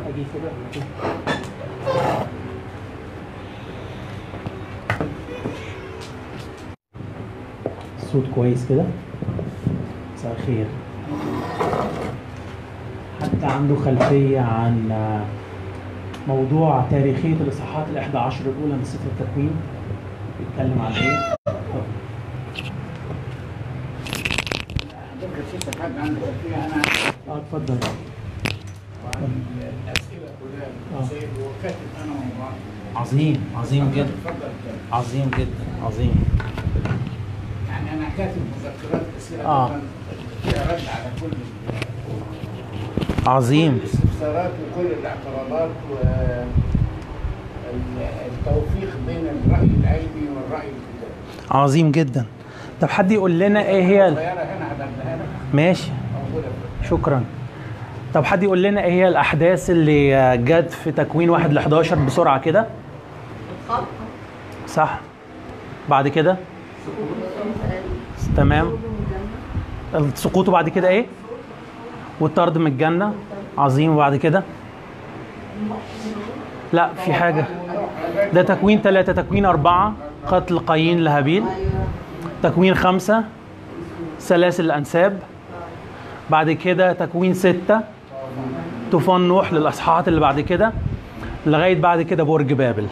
اجي كده ولا كده الصوت كويس كده مساء الخير حتى عنده خلفية عن آه، موضوع تاريخية الإصحاحات الإحدى عشر الأولى من سفر التكوين بيتكلم عن إيه؟ حضرتك الست حد عندك فيها انا اه اتفضل وعن الاسئله كلها آه. سيد وكاتب انا وبعض عظيم عظيم جدا اتفضل اتفضل. عظيم جدا عظيم يعني انا كاتب مذكرات اسئله آه. طبعاً فيها رد على كل عظيم الاستفسارات وكل الاعتراضات والتوفيق بين الراي العلمي والراي الكتابي عظيم جدا طب حد يقول لنا ايه هي ال- صغيره هنا عددها لك ماشي موجوده في شكرا طب حد يقول لنا ايه هي الاحداث اللي آه، جت في تكوين 1 ل 11 بسرعه كده الخلق صح بعد كده تمام السقوط وبعد كده ايه والطرد من الجنه عظيم وبعد كده لا في حاجه ده تكوين ثلاثة تكوين أربعة قتل قايين لهابيل تكوين خمسة سلاسل الأنساب بعد كده تكوين ستة طوفان نوح للأصحاحات اللي بعد كده لغاية بعد كده برج بابل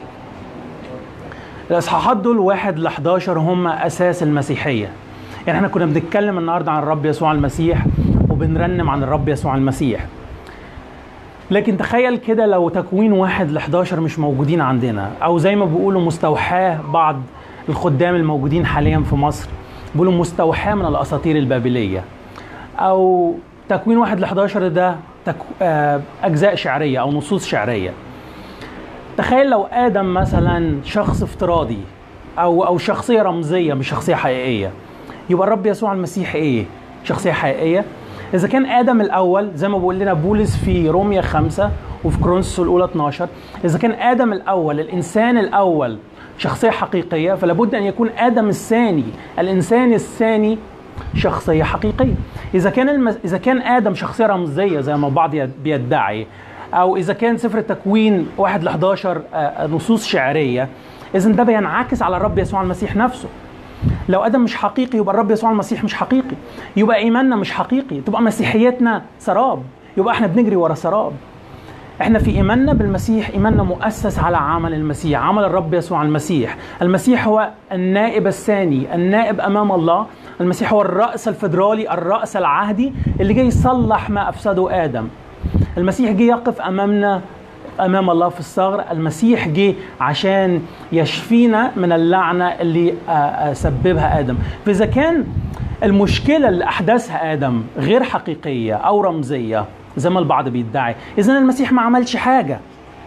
الإصحاحات دول واحد ل 11 هم أساس المسيحية يعني احنا كنا بنتكلم النهاردة عن الرب يسوع المسيح وبنرنم عن الرب يسوع المسيح لكن تخيل كده لو تكوين واحد ل 11 مش موجودين عندنا او زي ما بيقولوا مستوحاه بعض الخدام الموجودين حاليا في مصر بيقولوا مستوحاه من الاساطير البابليه او تكوين واحد ل 11 ده تك... آه، اجزاء شعريه او نصوص شعريه تخيل لو ادم مثلا شخص افتراضي او او شخصيه رمزيه مش شخصيه حقيقيه يبقى الرب يسوع المسيح ايه شخصيه حقيقيه اذا كان ادم الاول زي ما بيقول لنا بولس في روميا خمسة وفي كرونسوس الاولى 12 اذا كان ادم الاول الانسان الاول شخصيه حقيقيه فلا بد ان يكون ادم الثاني الانسان الثاني شخصيه حقيقيه اذا كان المس... اذا كان ادم شخصيه رمزيه زي ما البعض يد- بيدعي او اذا كان سفر التكوين 1 ل 11 آه، نصوص شعريه اذا ده بينعكس على الرب يسوع المسيح نفسه لو ادم مش حقيقي يبقى الرب يسوع المسيح مش حقيقي يبقى ايماننا مش حقيقي تبقى مسيحيتنا سراب يبقى احنا بنجري ورا سراب احنا في ايماننا بالمسيح ايماننا مؤسس على عمل المسيح عمل الرب يسوع المسيح المسيح هو النائب الثاني النائب امام الله المسيح هو الراس الفدرالي الراس العهدي اللي جاي يصلح ما افسده ادم المسيح جه يقف امامنا امام الله في الثغر المسيح جه عشان يشفينا من اللعنه اللي آه، آه، سببها ادم فاذا كان المشكله اللي احدثها ادم غير حقيقيه او رمزيه زي ما البعض بيدعي اذا المسيح ما عملش حاجه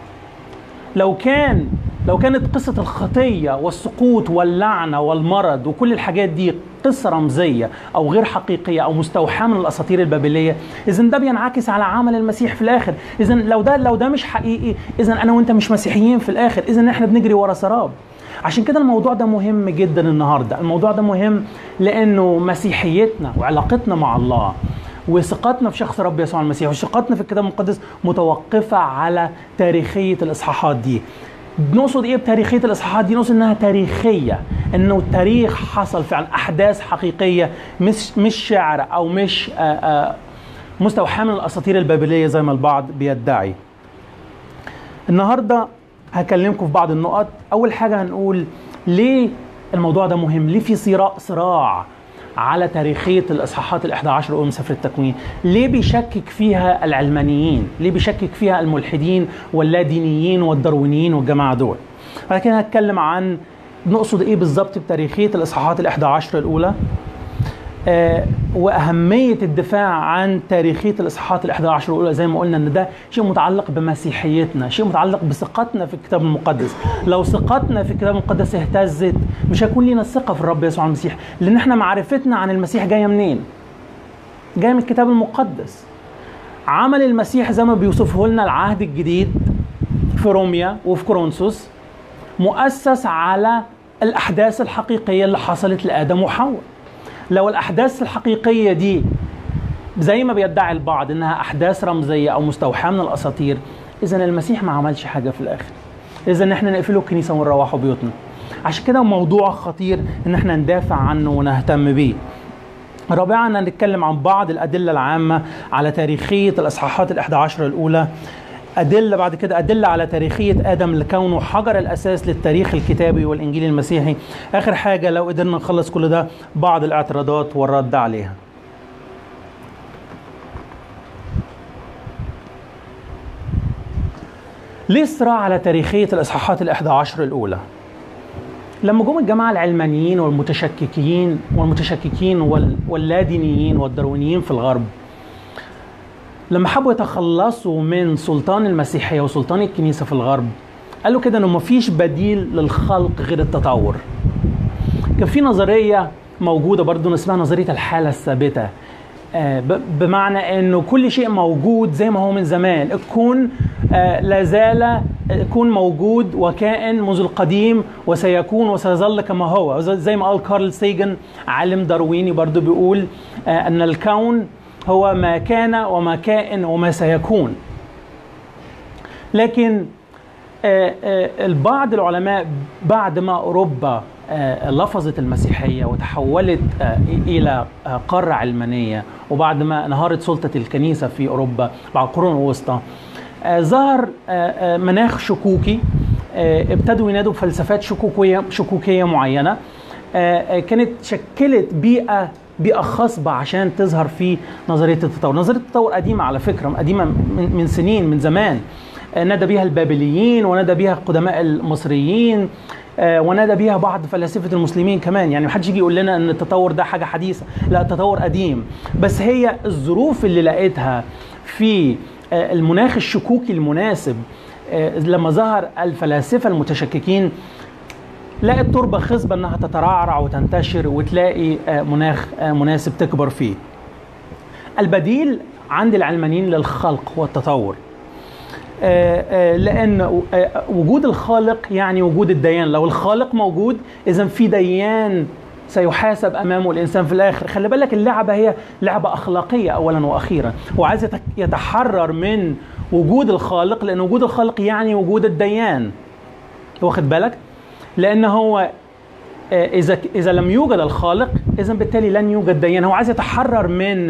لو كان لو كانت قصة الخطية والسقوط واللعنة والمرض وكل الحاجات دي قصة رمزية أو غير حقيقية أو مستوحاة من الأساطير البابلية إذا ده بينعكس على عمل المسيح في الآخر إذا لو ده لو ده مش حقيقي إذا أنا وأنت مش مسيحيين في الآخر إذا إحنا بنجري ورا سراب عشان كده الموضوع ده مهم جدا النهاردة الموضوع ده مهم لأنه مسيحيتنا وعلاقتنا مع الله وثقتنا في شخص رب يسوع المسيح وثقتنا في الكتاب المقدس متوقفة على تاريخية الإصحاحات دي نقصد ايه بتاريخيه الاصحاحات دي نقصد انها تاريخيه انه التاريخ حصل فعلا احداث حقيقيه مش مش شعر او مش آآ آآ مستوحاه من الاساطير البابليه زي ما البعض بيدعي النهارده هكلمكم في بعض النقط اول حاجه هنقول ليه الموضوع ده مهم ليه في صراع صراع على تاريخية الإصحاحات الإحدى عشر أولى من سفر التكوين ليه بيشكك فيها العلمانيين ليه بيشكك فيها الملحدين واللادينيين والداروينيين والجماعة دول بعد كده هتكلم عن نقصد إيه بالظبط بتاريخية الإصحاحات الإحدى عشر الأولى آه، واهميه الدفاع عن تاريخيه الاصحاحات الاحدى عشر الاولى زي ما قلنا ان ده شيء متعلق بمسيحيتنا شيء متعلق بثقتنا في الكتاب المقدس لو ثقتنا في الكتاب المقدس اهتزت مش هيكون لنا الثقه في الرب يسوع المسيح لان احنا معرفتنا عن المسيح جايه منين جايه من الكتاب المقدس عمل المسيح زي ما بيوصفه لنا العهد الجديد في روميا وفي كورنثوس مؤسس على الاحداث الحقيقيه اللي حصلت لادم وحواء لو الاحداث الحقيقيه دي زي ما بيدعي البعض انها احداث رمزيه او مستوحاه من الاساطير اذا المسيح ما عملش حاجه في الاخر اذا ان احنا نقفله الكنيسه ونروحوا بيوتنا عشان كده موضوع خطير ان احنا ندافع عنه ونهتم بيه رابعا نتكلم عن بعض الأدلة العامة على تاريخية الإصحاحات الأحد عشر الأولى أدلة بعد كده أدلة على تاريخية آدم لكونه حجر الأساس للتاريخ الكتابي والإنجيل المسيحي آخر حاجة لو قدرنا نخلص كل ده بعض الاعتراضات والرد عليها ليه الصراع على تاريخية الإصحاحات الأحد عشر الأولى؟ لما جم الجماعة العلمانيين والمتشككين والمتشككين واللادينيين والدروينيين في الغرب لما حبوا يتخلصوا من سلطان المسيحية وسلطان الكنيسة في الغرب قالوا كده انه مفيش بديل للخلق غير التطور كان في نظرية موجودة برضو اسمها نظرية الحالة الثابتة بمعنى انه كل شيء موجود زي ما هو من زمان الكون لا زال يكون موجود وكائن منذ القديم وسيكون وسيظل كما هو زي ما قال كارل سيجن عالم دارويني برضو بيقول ان الكون هو ما كان وما كائن وما سيكون لكن البعض العلماء بعد ما اوروبا لفظت المسيحيه وتحولت الى قاره علمانيه وبعد ما انهارت سلطه الكنيسه في اوروبا بعد القرون الوسطى ظهر مناخ شكوكي ابتدوا ينادوا بفلسفات شكوكيه شكوكيه معينه كانت شكلت بيئه بيئه خصبه عشان تظهر في نظريه التطور، نظريه التطور قديمه على فكره قديمه من سنين من زمان نادى بها البابليين ونادى بها قدماء المصريين ونادى بها بعض فلاسفه المسلمين كمان يعني محدش يجي يقول لنا ان التطور ده حاجه حديثه لا التطور قديم بس هي الظروف اللي لقيتها في المناخ الشكوكي المناسب لما ظهر الفلاسفه المتشككين لقت تربه خصبه انها تترعرع وتنتشر وتلاقي مناخ مناسب تكبر فيه. البديل عند العلمانيين للخلق والتطور. لان وجود الخالق يعني وجود الديان، لو الخالق موجود اذا في ديان سيحاسب امامه الانسان في الاخر خلي بالك اللعبه هي لعبه اخلاقيه اولا واخيرا هو عايز يتحرر من وجود الخالق لان وجود الخالق يعني وجود الديان واخد بالك لان هو اذا اذا لم يوجد الخالق اذا بالتالي لن يوجد ديان هو عايز يتحرر من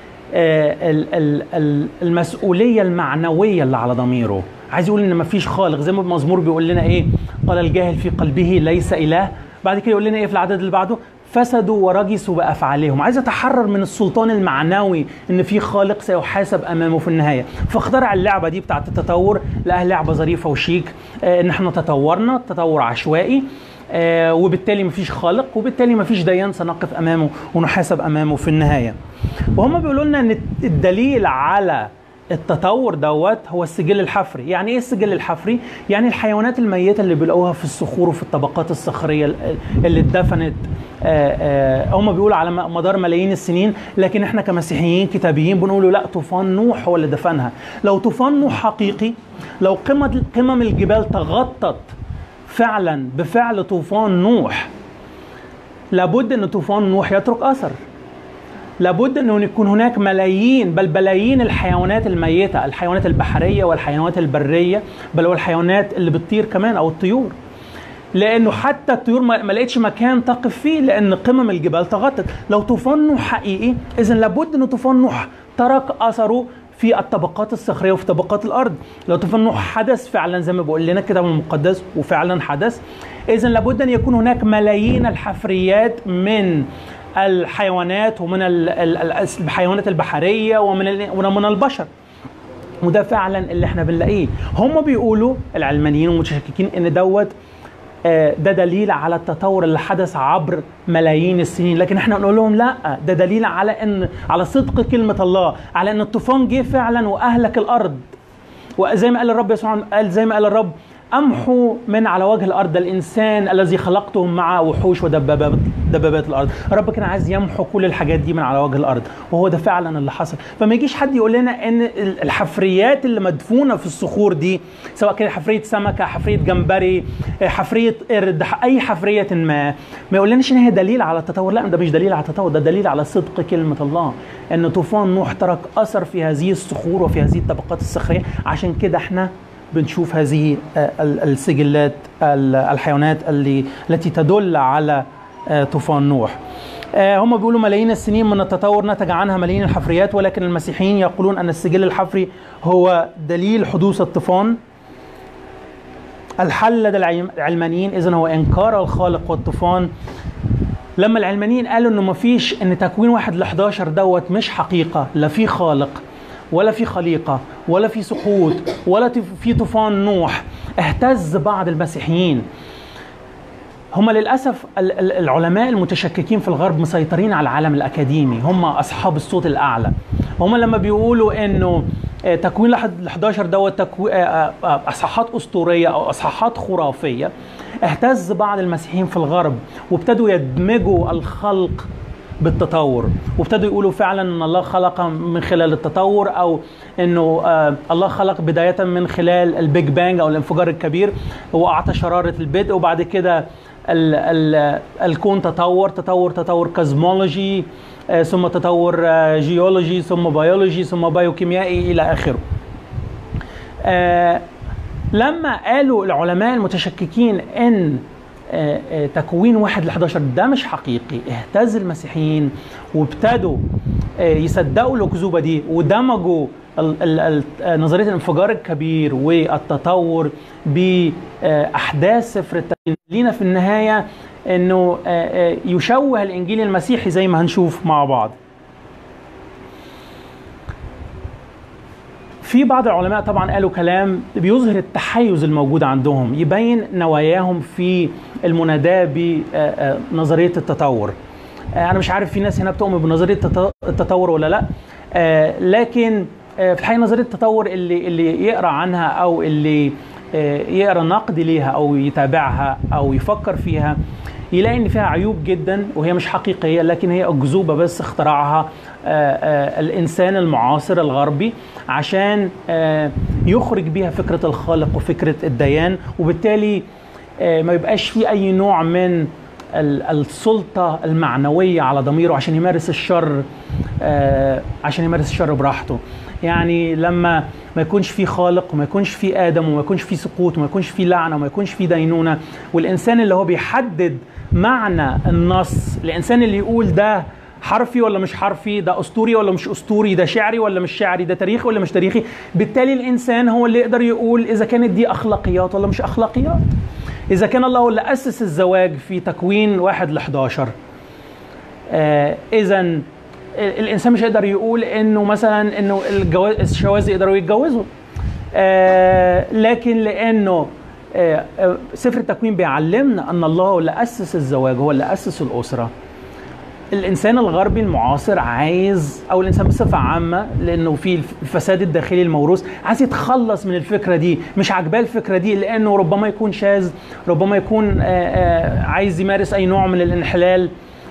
المسؤوليه المعنويه اللي على ضميره عايز يقول ان مفيش خالق زي ما المزمور بيقول لنا ايه قال الجاهل في قلبه ليس اله بعد كده يقول لنا ايه في العدد اللي بعده فسدوا ورجسوا بافعالهم عايز يتحرر من السلطان المعنوي ان في خالق سيحاسب امامه في النهايه فاخترع اللعبه دي بتاعت التطور لقاها لعبه ظريفه وشيك آه ان احنا تطورنا تطور عشوائي آه وبالتالي مفيش خالق وبالتالي مفيش ديان سنقف امامه ونحاسب امامه في النهايه وهم بيقولوا لنا ان الدليل على التطور دوت هو السجل الحفري يعني ايه السجل الحفري يعني الحيوانات الميته اللي بيلاقوها في الصخور وفي الطبقات الصخريه اللي اتدفنت هم بيقولوا على مدار ملايين السنين لكن احنا كمسيحيين كتابيين بنقول لا طوفان نوح هو اللي دفنها لو طوفان نوح حقيقي لو قمم قمم الجبال تغطت فعلا بفعل طوفان نوح لابد ان طوفان نوح يترك اثر لابد انه يكون هناك ملايين بل بلايين الحيوانات الميته الحيوانات البحريه والحيوانات البريه بل والحيوانات اللي بتطير كمان او الطيور لانه حتى الطيور ما لقيتش مكان تقف فيه لان قمم الجبال تغطت لو طوفان نوح حقيقي اذا لابد ان طوفان نوح ترك اثره في الطبقات الصخريه وفي طبقات الارض لو طوفان نوح حدث فعلا زي ما بيقول لنا الكتاب المقدس وفعلا حدث اذا لابد ان يكون هناك ملايين الحفريات من الحيوانات ومن الحيوانات البحريه ومن ومن البشر وده فعلا اللي احنا بنلاقيه هم بيقولوا العلمانيين والمتشككين ان دوت ده دليل على التطور اللي حدث عبر ملايين السنين لكن احنا نقول لهم لا ده دليل على ان على صدق كلمه الله على ان الطوفان جه فعلا واهلك الارض وزي ما قال الرب يسوع قال زي ما قال الرب امحو من على وجه الارض الانسان الذي خلقته مع وحوش ودبابات دبابات الارض رب كان عايز يمحو كل الحاجات دي من على وجه الارض وهو ده فعلا اللي حصل فما يجيش حد يقول لنا ان الحفريات اللي مدفونه في الصخور دي سواء كانت حفريه سمكه حفريه جمبري حفريه قرد اي حفريه ما ما يقولناش ان هي دليل على التطور لا ده مش دليل على التطور ده دليل على صدق كلمه الله ان طوفان نوح ترك اثر في هذه الصخور وفي هذه الطبقات الصخريه عشان كده احنا بنشوف هذه السجلات الحيوانات اللي التي تدل على طوفان نوح هم بيقولوا ملايين السنين من التطور نتج عنها ملايين الحفريات ولكن المسيحيين يقولون ان السجل الحفري هو دليل حدوث الطوفان الحل لدى العلمانيين اذا هو انكار الخالق والطوفان لما العلمانيين قالوا انه ما فيش ان تكوين واحد ل 11 دوت مش حقيقه لا في خالق ولا في خليقه ولا في سقوط ولا في طوفان نوح اهتز بعض المسيحيين هم للاسف العلماء المتشككين في الغرب مسيطرين على العالم الاكاديمي هم اصحاب الصوت الاعلى هم لما بيقولوا انه تكوين ال 11 دوت تكو... اصحاحات اسطوريه او اصحاحات خرافيه اهتز بعض المسيحيين في الغرب وابتدوا يدمجوا الخلق بالتطور وابتدوا يقولوا فعلا ان الله خلق من خلال التطور او انه آه الله خلق بدايه من خلال البيج بانج او الانفجار الكبير واعطى شراره البدء وبعد كده ال ال الكون تطور تطور تطور كازمولوجي آه ثم تطور آه جيولوجي ثم بيولوجي ثم بايوكيميائي الى اخره آه لما قالوا العلماء المتشككين ان تكوين واحد ل 11 ده مش حقيقي اهتز المسيحيين وابتدوا يصدقوا الاكذوبه دي ودمجوا نظريه الانفجار الكبير والتطور باحداث سفر التكوين لينا في النهايه انه يشوه الانجيل المسيحي زي ما هنشوف مع بعض في بعض العلماء طبعا قالوا كلام بيظهر التحيز الموجود عندهم يبين نواياهم في المناداة بنظرية التطور أنا مش عارف في ناس هنا بتؤمن بنظرية التطور ولا لا لكن في الحقيقة نظرية التطور اللي اللي يقرأ عنها أو اللي يقرأ نقد ليها أو يتابعها أو يفكر فيها يلاقي ان فيها عيوب جدا وهي مش حقيقيه لكن هي اكذوبه بس اخترعها الانسان المعاصر الغربي عشان يخرج بيها فكره الخالق وفكره الديان وبالتالي ما يبقاش في اي نوع من السلطه المعنويه على ضميره عشان يمارس الشر عشان يمارس الشر براحته يعني لما ما يكونش في خالق وما يكونش في ادم وما يكونش في سقوط وما يكونش في لعنه وما يكونش في دينونه والانسان اللي هو بيحدد معنى النص الانسان اللي يقول ده حرفي ولا مش حرفي ده اسطوري ولا مش اسطوري ده شعري ولا مش شعري ده تاريخي ولا مش تاريخي بالتالي الانسان هو اللي يقدر يقول اذا كانت دي اخلاقيات ولا مش اخلاقيات اذا كان الله هو اللي اسس الزواج في تكوين واحد ل 11 آه اذا الانسان مش هيقدر يقول انه مثلا انه الجواز الشواذ يقدروا يتجوزوا آه لكن لانه آه سفر التكوين بيعلمنا ان الله هو اللي اسس الزواج هو اللي اسس الاسره الانسان الغربي المعاصر عايز او الانسان بصفه عامه لانه في الفساد الداخلي الموروث عايز يتخلص من الفكره دي مش عاجباه الفكره دي لانه ربما يكون شاذ ربما يكون آآ آآ عايز يمارس اي نوع من الانحلال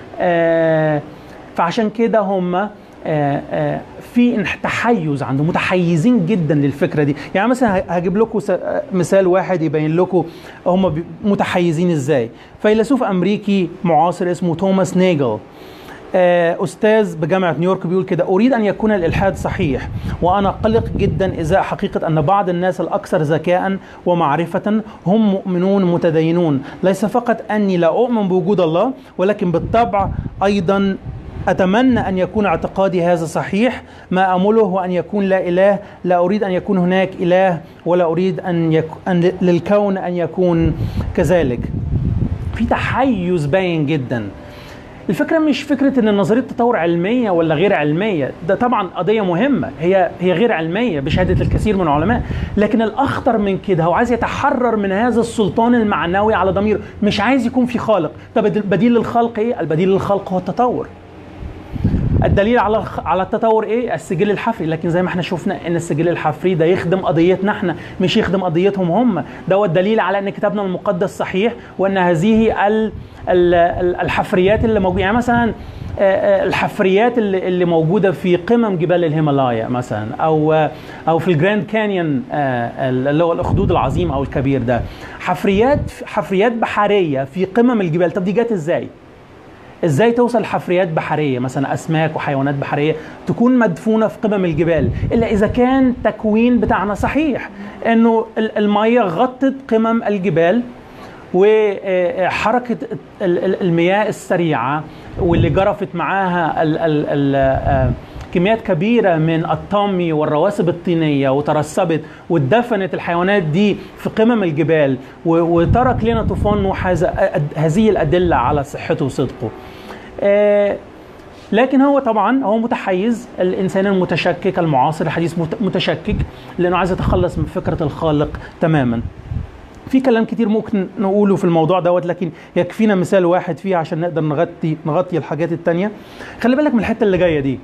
فعشان كده هم في تحيز عنده متحيزين جدا للفكره دي يعني مثلا هجيب لكم مثال واحد يبين لكم هم متحيزين ازاي فيلسوف امريكي معاصر اسمه توماس نيجل استاذ بجامعه نيويورك بيقول كده اريد ان يكون الالحاد صحيح وانا قلق جدا ازاء حقيقه ان بعض الناس الاكثر ذكاء ومعرفه هم مؤمنون متدينون ليس فقط اني لا اؤمن بوجود الله ولكن بالطبع ايضا أتمنى أن يكون اعتقادي هذا صحيح ما أمله هو أن يكون لا إله لا أريد أن يكون هناك إله ولا أريد أن, يك... أن للكون أن يكون كذلك في تحيز باين جدا الفكرة مش فكرة ان نظرية التطور علمية ولا غير علمية، ده طبعا قضية مهمة، هي هي غير علمية بشهادة الكثير من العلماء، لكن الأخطر من كده هو عايز يتحرر من هذا السلطان المعنوي على ضميره، مش عايز يكون في خالق، طب البديل للخلق ايه؟ البديل للخلق هو التطور. الدليل على الخ- على التطور ايه السجل الحفري لكن زي ما احنا شفنا ان السجل الحفري ده يخدم قضيتنا احنا مش يخدم قضيتهم هم ده هو الدليل على ان كتابنا المقدس صحيح وان هذه ال- ال- ال- الحفريات اللي موجوده يعني مثلا آه، آه، الحفريات اللي اللي موجوده في قمم جبال الهيمالايا مثلا او آه، او في الجراند كانيون آه، اللي هو الاخدود العظيم او الكبير ده حفريات حفريات بحريه في قمم الجبال طب دي جت ازاي؟ ازاي توصل حفريات بحريه مثلا اسماك وحيوانات بحريه تكون مدفونه في قمم الجبال الا اذا كان تكوين بتاعنا صحيح انه ال- الميه غطت قمم الجبال وحركه ال- ال- المياه السريعه واللي جرفت معاها ال- ال- ال- آه، كميات كبيرة من الطمي والرواسب الطينية وترسبت واتدفنت الحيوانات دي في قمم الجبال و- وترك لنا طوفان نوح هذا هذه الأدلة على صحته وصدقه آه، لكن هو طبعا هو متحيز الانسان المتشكك المعاصر الحديث مت- متشكك لانه عايز يتخلص من فكره الخالق تماما في كلام كتير ممكن نقوله في الموضوع دوت لكن يكفينا مثال واحد فيه عشان نقدر نغطي نغطي الحاجات التانية خلي بالك من الحته اللي جايه دي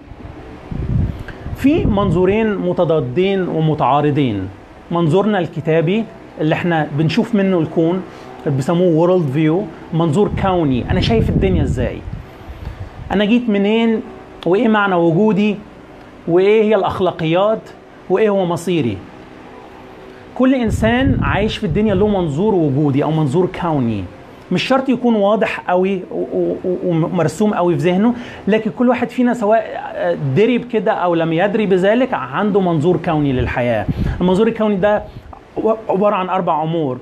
في منظورين متضادين ومتعارضين منظورنا الكتابي اللي احنا بنشوف منه الكون اللي بيسموه وورلد فيو منظور كوني انا شايف الدنيا ازاي انا جيت منين وايه معنى وجودي وايه هي الاخلاقيات وايه هو مصيري كل انسان عايش في الدنيا له منظور وجودي او منظور كوني مش شرط يكون واضح قوي و- و- و- ومرسوم قوي في ذهنه لكن كل واحد فينا سواء دري بكده او لم يدري بذلك عنده منظور كوني للحياه المنظور الكوني ده عباره عن اربع امور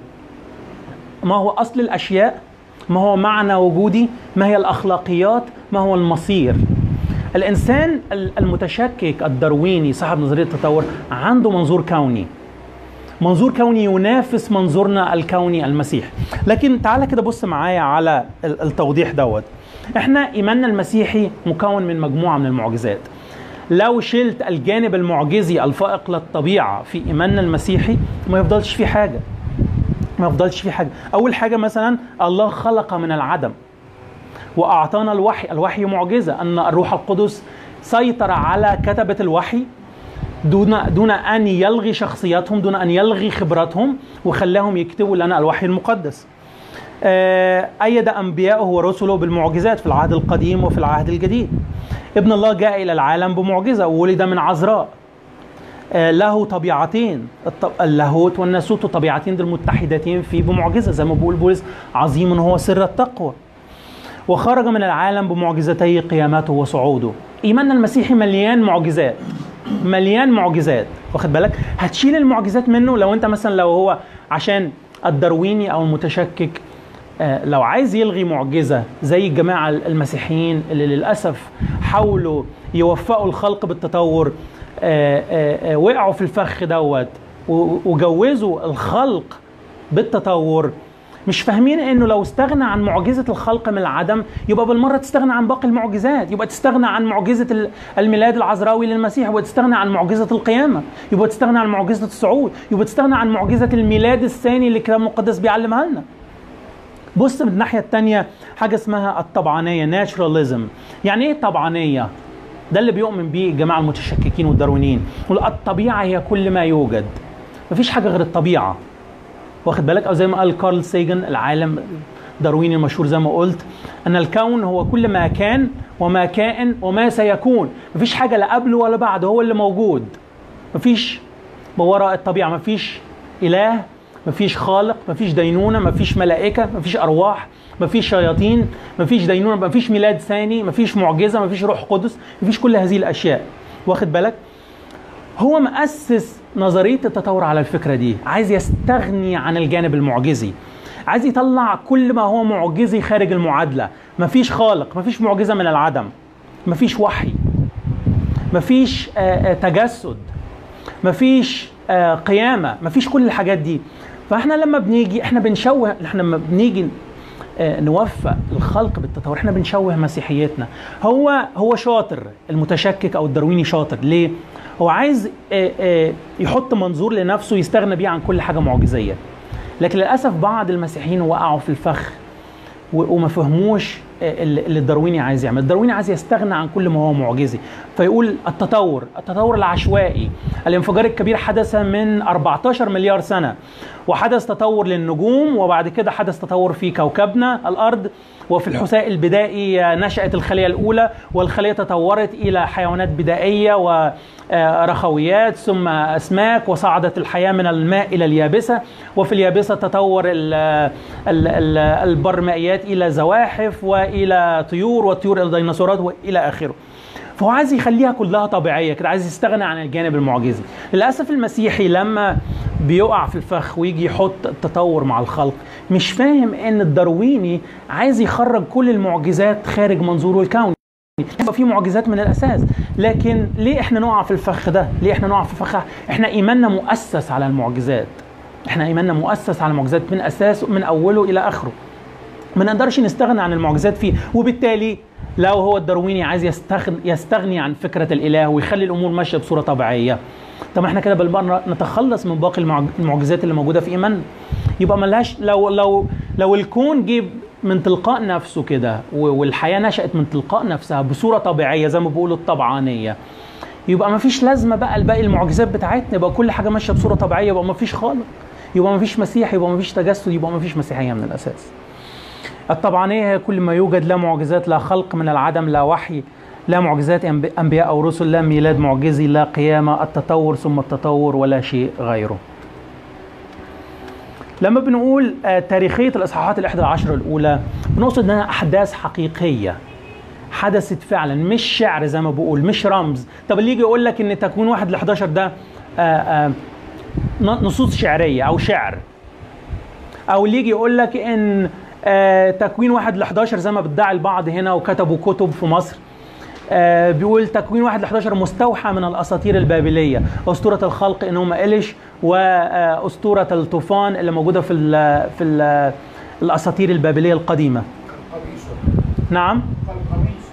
ما هو اصل الاشياء ما هو معنى وجودي ما هي الاخلاقيات ما هو المصير الانسان المتشكك الدرويني صاحب نظريه التطور عنده منظور كوني منظور كوني ينافس منظورنا الكوني المسيحي لكن تعالى كده بص معايا على ال- التوضيح دوت احنا ايماننا المسيحي مكون من مجموعه من المعجزات لو شلت الجانب المعجزي الفائق للطبيعه في ايماننا المسيحي ما يفضلش فيه حاجه ما يفضلش فيه حاجه اول حاجه مثلا الله خلق من العدم واعطانا الوحي الوحي معجزه ان الروح القدس سيطر على كتبه الوحي دون دون ان يلغي شخصياتهم دون ان يلغي خبراتهم وخلاهم يكتبوا لنا الوحي المقدس آه، أيد أنبياءه ورسله بالمعجزات في العهد القديم وفي العهد الجديد ابن الله جاء إلى العالم بمعجزة وولد من عذراء آه، له طبيعتين الط- اللاهوت والناسوت طبيعتين دول متحدتين فيه بمعجزة زي ما بيقول بولس عظيم هو سر التقوى وخرج من العالم بمعجزتي قيامته وصعوده ايماننا المسيحي مليان معجزات مليان معجزات واخد بالك هتشيل المعجزات منه لو انت مثلا لو هو عشان الدرويني او المتشكك آه، لو عايز يلغي معجزة زي الجماعة المسيحيين اللي للأسف حاولوا يوفقوا الخلق بالتطور آه، آه، آه، وقعوا في الفخ دوت و- وجوزوا الخلق بالتطور مش فاهمين انه لو استغنى عن معجزه الخلق من العدم يبقى بالمره تستغنى عن باقي المعجزات يبقى تستغنى عن معجزه ال- الميلاد العذراوي للمسيح يبقى تستغنى عن معجزه القيامه يبقى تستغنى عن معجزه الصعود يبقى تستغنى عن معجزه الميلاد الثاني اللي الكتاب المقدس بيعلمها لنا بص من الناحيه الثانيه حاجه اسمها الطبعانيه ناتشراليزم يعني ايه الطبعانيه ده اللي بيؤمن بيه الجماعه المتشككين والداروينيين يقول الطبيعه هي كل ما يوجد مفيش حاجه غير الطبيعه واخد بالك او زي ما قال كارل سيجن العالم دارويني المشهور زي ما قلت ان الكون هو كل ما كان وما كائن وما سيكون مفيش حاجه لا قبله ولا بعده هو اللي موجود مفيش ما وراء الطبيعه مفيش اله مفيش خالق مفيش دينونه مفيش ملائكه مفيش ارواح مفيش شياطين مفيش دينونه مفيش ميلاد ثاني مفيش معجزه مفيش روح قدس مفيش كل هذه الاشياء واخد بالك هو مؤسس نظريه التطور على الفكره دي عايز يستغني عن الجانب المعجزي عايز يطلع كل ما هو معجزي خارج المعادله مفيش خالق مفيش معجزه من العدم مفيش وحي مفيش آه، آه، تجسد مفيش آه، قيامه مفيش كل الحاجات دي فاحنا لما بنيجي احنا بنشوه احنا لما بنيجي آه، نوفق الخلق بالتطور احنا بنشوه مسيحيتنا هو هو شاطر المتشكك او الدرويني شاطر ليه هو عايز آه، آه، يحط منظور لنفسه يستغنى بيه عن كل حاجه معجزيه لكن للاسف بعض المسيحيين وقعوا في الفخ و- وما فهموش اللي اللي الدارويني عايز يعمل الدارويني عايز يستغنى عن كل ما هو معجزي فيقول التطور التطور العشوائي الانفجار الكبير حدث من 14 مليار سنة وحدث تطور للنجوم وبعد كده حدث تطور في كوكبنا الأرض وفي الحساء البدائي نشأت الخلية الأولى والخلية تطورت إلى حيوانات بدائية ورخويات ثم أسماك وصعدت الحياة من الماء إلى اليابسة وفي اليابسة تطور ال- ال- ال- البرمائيات إلى زواحف وإلى طيور والطيور إلى ديناصورات وإلى آخره فهو عايز يخليها كلها طبيعيه كده عايز يستغنى عن الجانب المعجزي للاسف المسيحي لما بيقع في الفخ ويجي يحط التطور مع الخلق مش فاهم ان الدارويني عايز يخرج كل المعجزات خارج منظوره الكوني يبقى في معجزات من الاساس لكن ليه احنا نقع في الفخ ده ليه احنا نقع في الفخ احنا ايماننا مؤسس على المعجزات احنا ايماننا مؤسس على المعجزات من اساسه من اوله الى اخره ما نقدرش نستغنى عن المعجزات فيه وبالتالي لو هو الدارويني عايز يستغني, يستغني عن فكره الاله ويخلي الامور ماشيه بصوره طبيعيه طب احنا كده بالمره نتخلص من باقي المعج- المعجزات اللي موجوده في ايماننا يبقى ملهاش لو لو لو الكون جه من تلقاء نفسه كده و- والحياه نشات من تلقاء نفسها بصوره طبيعيه زي ما بيقولوا الطبعانيه يبقى ما فيش لازمه بقى لباقي المعجزات بتاعتنا يبقى كل حاجه ماشيه بصوره طبيعيه يبقى ما فيش خالق يبقى ما فيش مسيح يبقى ما فيش تجسد يبقى ما فيش مسيحيه من الاساس الطبعانية هي كل ما يوجد لا معجزات لا خلق من العدم لا وحي لا معجزات أنب- أنبياء أو رسل لا ميلاد معجزي لا قيامة التطور ثم التطور ولا شيء غيره لما بنقول آه، تاريخية الإصحاحات الإحدى عشر الأولى بنقصد أنها أحداث حقيقية حدثت فعلا مش شعر زي ما بقول مش رمز طب اللي يجي يقول لك ان تكوين واحد ل 11 ده آه، آه، ن- نصوص شعريه او شعر او اللي يجي يقول لك ان آه، تكوين واحد ل 11 زي ما بتدعي البعض هنا وكتبوا كتب في مصر آه، بيقول تكوين واحد ل 11 مستوحى من الاساطير البابليه اسطوره الخلق ان هم اليش واسطوره الطوفان اللي موجوده في ال في ال الاساطير البابليه القديمه قميص نعم القميص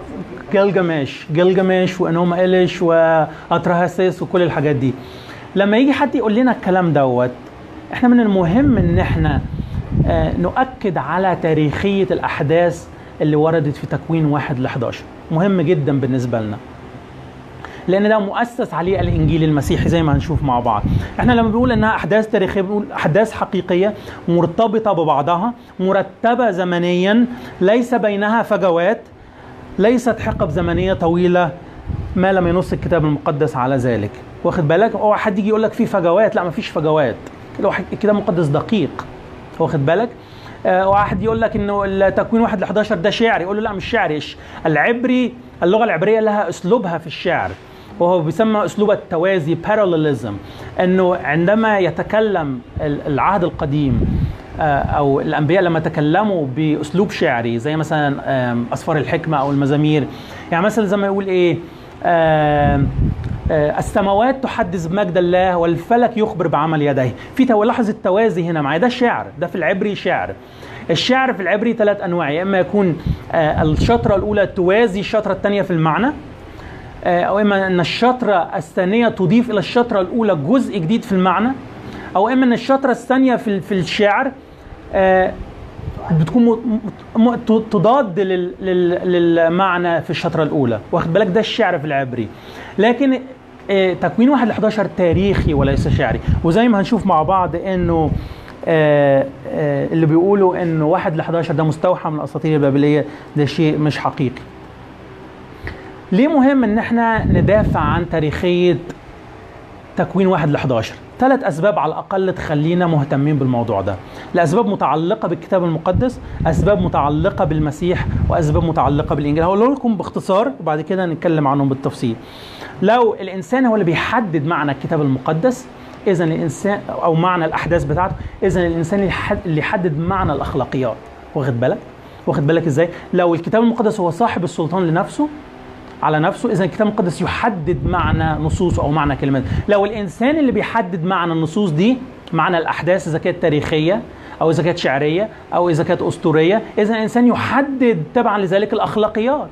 جلجمش جلجمش وانهم اليش واترهاسيس وكل الحاجات دي لما يجي حد يقول لنا الكلام دوت احنا من المهم ان احنا آه، نؤكد على تاريخية الأحداث اللي وردت في تكوين واحد ل 11 مهم جدا بالنسبة لنا لأن ده مؤسس عليه الإنجيل المسيحي زي ما هنشوف مع بعض احنا لما بنقول إنها أحداث تاريخية بنقول أحداث حقيقية مرتبطة ببعضها مرتبة زمنيا ليس بينها فجوات ليست حقب زمنية طويلة ما لم ينص الكتاب المقدس على ذلك واخد بالك هو حد يجي يقول لك في فجوات لا ما فيش فجوات كده واحد- الكتاب المقدس دقيق واخد بالك آه، واحد يقول لك انه التكوين واحد ل 11 ده شعر يقول له لا مش شعر إيش؟ العبري اللغه العبريه لها اسلوبها في الشعر وهو بيسمى اسلوب التوازي باراليزم انه عندما يتكلم ال- العهد القديم آه، او الانبياء لما تكلموا باسلوب شعري زي مثلا آم، اسفار الحكمه او المزامير يعني مثلا زي ما يقول ايه آم، آه، السماوات تحدث بمجد الله والفلك يخبر بعمل يديه في تو- لاحظ التوازي هنا معايا ده شعر ده في العبري شعر الشعر في العبري ثلاث انواع يا اما يكون آه، الشطره الاولى توازي الشطره الثانيه في المعنى آه، او اما ان الشطره الثانيه تضيف الى الشطره الاولى جزء جديد في المعنى او اما ان الشطره الثانيه في في الشعر آه، بتكون م- م- ت- تضاد لل- لل- للمعنى في الشطره الاولى واخد بالك ده الشعر في العبري لكن آه، تكوين واحد ل 11 تاريخي وليس شعري وزي ما هنشوف مع بعض انه آه، آه، اللي بيقولوا انه واحد ل 11 ده مستوحى من الاساطير البابليه ده شيء مش حقيقي ليه مهم ان احنا ندافع عن تاريخيه تكوين واحد ل 11 ثلاث اسباب على الاقل تخلينا مهتمين بالموضوع ده لاسباب متعلقه بالكتاب المقدس اسباب متعلقه بالمسيح واسباب متعلقه بالانجيل هقول لكم باختصار وبعد كده نتكلم عنهم بالتفصيل لو الانسان هو اللي بيحدد معنى الكتاب المقدس اذا الانسان او معنى الاحداث بتاعته اذا الانسان اللي يحد- اللي يحدد معنى الاخلاقيات واخد بالك واخد بالك ازاي لو الكتاب المقدس هو صاحب السلطان لنفسه على نفسه اذا الكتاب المقدس يحدد معنى نصوصه او معنى كلمات لو الانسان اللي بيحدد معنى النصوص دي معنى الاحداث اذا كانت تاريخيه او اذا كانت شعريه او اذا كانت اسطوريه اذا الانسان يحدد تبعا لذلك الاخلاقيات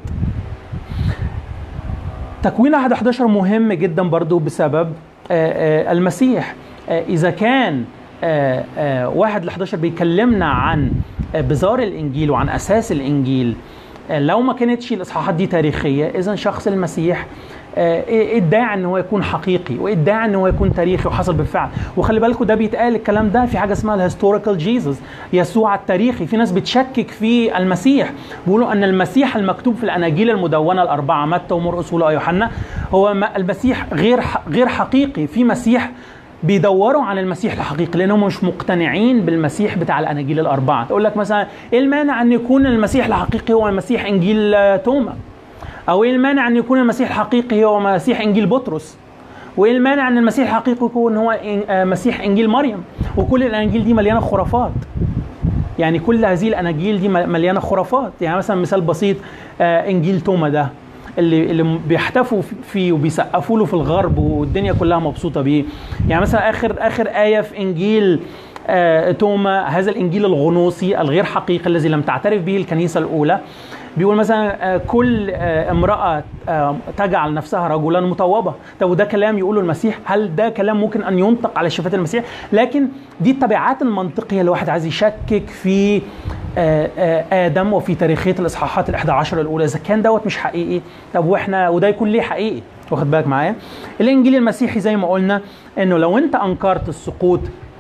تكوين 1 11 مهم جدا برضو بسبب آه، آه، المسيح آه، اذا كان آه، آه، واحد ل 11 بيكلمنا عن آه، بزار الانجيل وعن اساس الانجيل آه، لو ما كانتش الاصحاحات دي تاريخيه اذا شخص المسيح آه، ايه الداعي ان هو يكون حقيقي وايه الداعي ان هو يكون تاريخي وحصل بالفعل وخلي بالكم ده بيتقال الكلام ده في حاجه اسمها الهيستوريكال جيسس يسوع التاريخي في ناس بتشكك في المسيح بيقولوا ان المسيح المكتوب في الاناجيل المدونه الاربعه متى ومرقس ولوقا يوحنا هو م- المسيح غير ح- غير حقيقي في مسيح بيدوروا عن المسيح الحقيقي لانهم مش مقتنعين بالمسيح بتاع الاناجيل الاربعه تقول لك مثلا ايه المانع ان يكون المسيح الحقيقي هو مسيح انجيل آه، توما او ايه المانع ان يكون المسيح الحقيقي هو مسيح انجيل بطرس وايه المانع ان المسيح الحقيقي يكون هو إن- آه، مسيح انجيل مريم وكل الاناجيل دي مليانه خرافات يعني كل هذه الاناجيل دي مل- مليانه خرافات يعني مثلا مثال بسيط آه، انجيل توما ده اللي اللي م- بيحتفوا فيه وبيسقفوا له في الغرب والدنيا كلها مبسوطه بيه يعني مثلا اخر اخر ايه في انجيل آه، توما هذا الانجيل الغنوصي الغير حقيقي الذي لم تعترف به الكنيسه الاولى بيقول مثلا آه، كل آه، امراه آه، تجعل نفسها رجلا مطوبه طب وده كلام يقوله المسيح هل ده كلام ممكن ان ينطق على شفاه المسيح لكن دي التبعات المنطقيه اللي الواحد عايز يشكك في آه، آه، ادم وفي تاريخيه الاصحاحات ال 11 الاولى اذا كان دوت مش حقيقي طب واحنا وده يكون ليه حقيقي واخد بالك معايا الانجيل المسيحي زي ما قلنا انه لو انت انكرت السقوط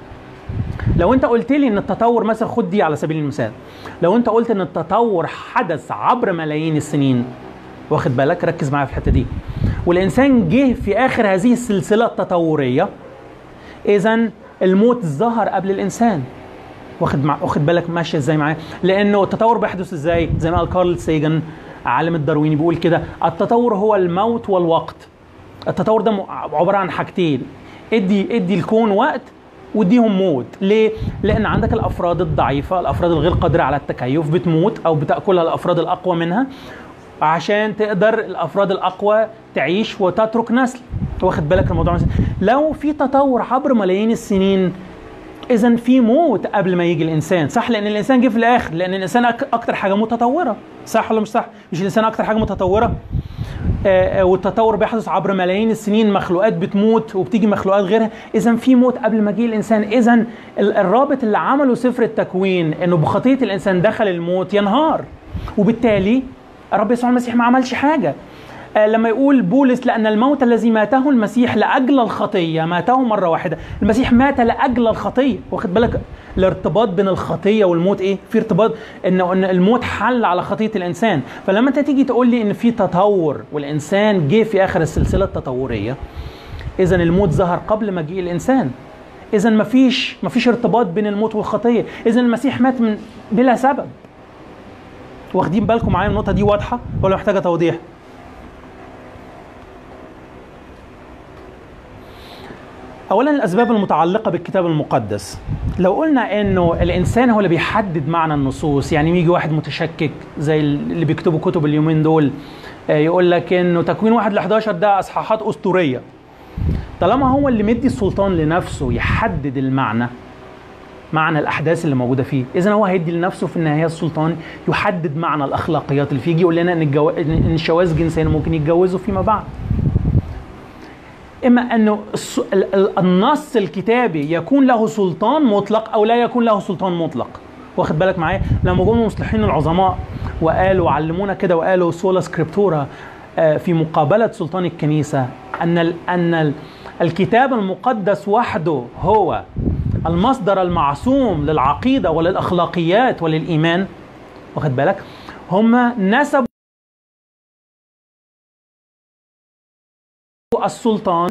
لو انت قلت لي ان التطور مثلا خد دي على سبيل المثال لو انت قلت ان التطور حدث عبر ملايين السنين واخد بالك ركز معايا في الحته دي والانسان جه في اخر هذه السلسله التطوريه اذا الموت ظهر قبل الانسان واخد مع... واخد بالك ماشيه ازاي معايا لانه التطور بيحدث ازاي زي ما قال كارل سيجن عالم الدارويني بيقول كده التطور هو الموت والوقت التطور ده م- عباره عن حاجتين ادي ادي الكون وقت واديهم موت ليه لان عندك الافراد الضعيفه الافراد الغير قادره على التكيف بتموت او بتاكلها الافراد الاقوى منها عشان تقدر الافراد الاقوى تعيش وتترك نسل واخد بالك الموضوع مثلا لو في تطور عبر ملايين السنين اذا في موت قبل ما يجي الانسان صح لان الانسان جه في الاخر لان الانسان أك- اكتر حاجه متطوره صح ولا مش صح مش الانسان اكتر حاجه متطوره آه، آه، والتطور بيحدث عبر ملايين السنين مخلوقات بتموت وبتيجي مخلوقات غيرها اذا في موت قبل مجيء الانسان اذا ال- الرابط اللي عمله سفر التكوين انه بخطيه الانسان دخل الموت ينهار وبالتالي الرب يسوع المسيح ما عملش حاجه آه، لما يقول بولس لأن الموت الذي ماته المسيح لأجل الخطية ماته مرة واحدة المسيح مات لأجل الخطية واخد بالك الارتباط بين الخطية والموت إيه في ارتباط إنه إن الموت حل على خطية الإنسان فلما أنت تيجي تقول لي إن في تطور والإنسان جه في آخر السلسلة التطورية إذا الموت ظهر قبل مجيء الإنسان إذا مفيش مفيش ارتباط بين الموت والخطية إذا المسيح مات من بلا سبب واخدين بالكم معايا النقطة دي واضحة ولا محتاجة توضيح؟ اولا الاسباب المتعلقه بالكتاب المقدس لو قلنا انه الانسان هو اللي بيحدد معنى النصوص يعني يجي واحد متشكك زي اللي بيكتبوا كتب اليومين دول آه، يقول لك انه تكوين واحد ل 11 ده اصحاحات اسطوريه طالما هو اللي مدي السلطان لنفسه يحدد المعنى معنى الاحداث اللي موجوده فيه اذا هو هيدي لنفسه في النهايه السلطان يحدد معنى الاخلاقيات اللي فيه يجي يقول لنا ان الجو... ان الشواذ جنسيا ممكن يتجوزوا فيما بعد اما انه الس- ال- ال- النص الكتابي يكون له سلطان مطلق او لا يكون له سلطان مطلق واخد بالك معايا لما جم المصلحين العظماء وقالوا علمونا كده وقالوا سولا سكريبتورا آه، في مقابله سلطان الكنيسه ان ال ان ال الكتاب المقدس وحده هو المصدر المعصوم للعقيده وللاخلاقيات وللايمان واخد بالك هم نسبوا السلطان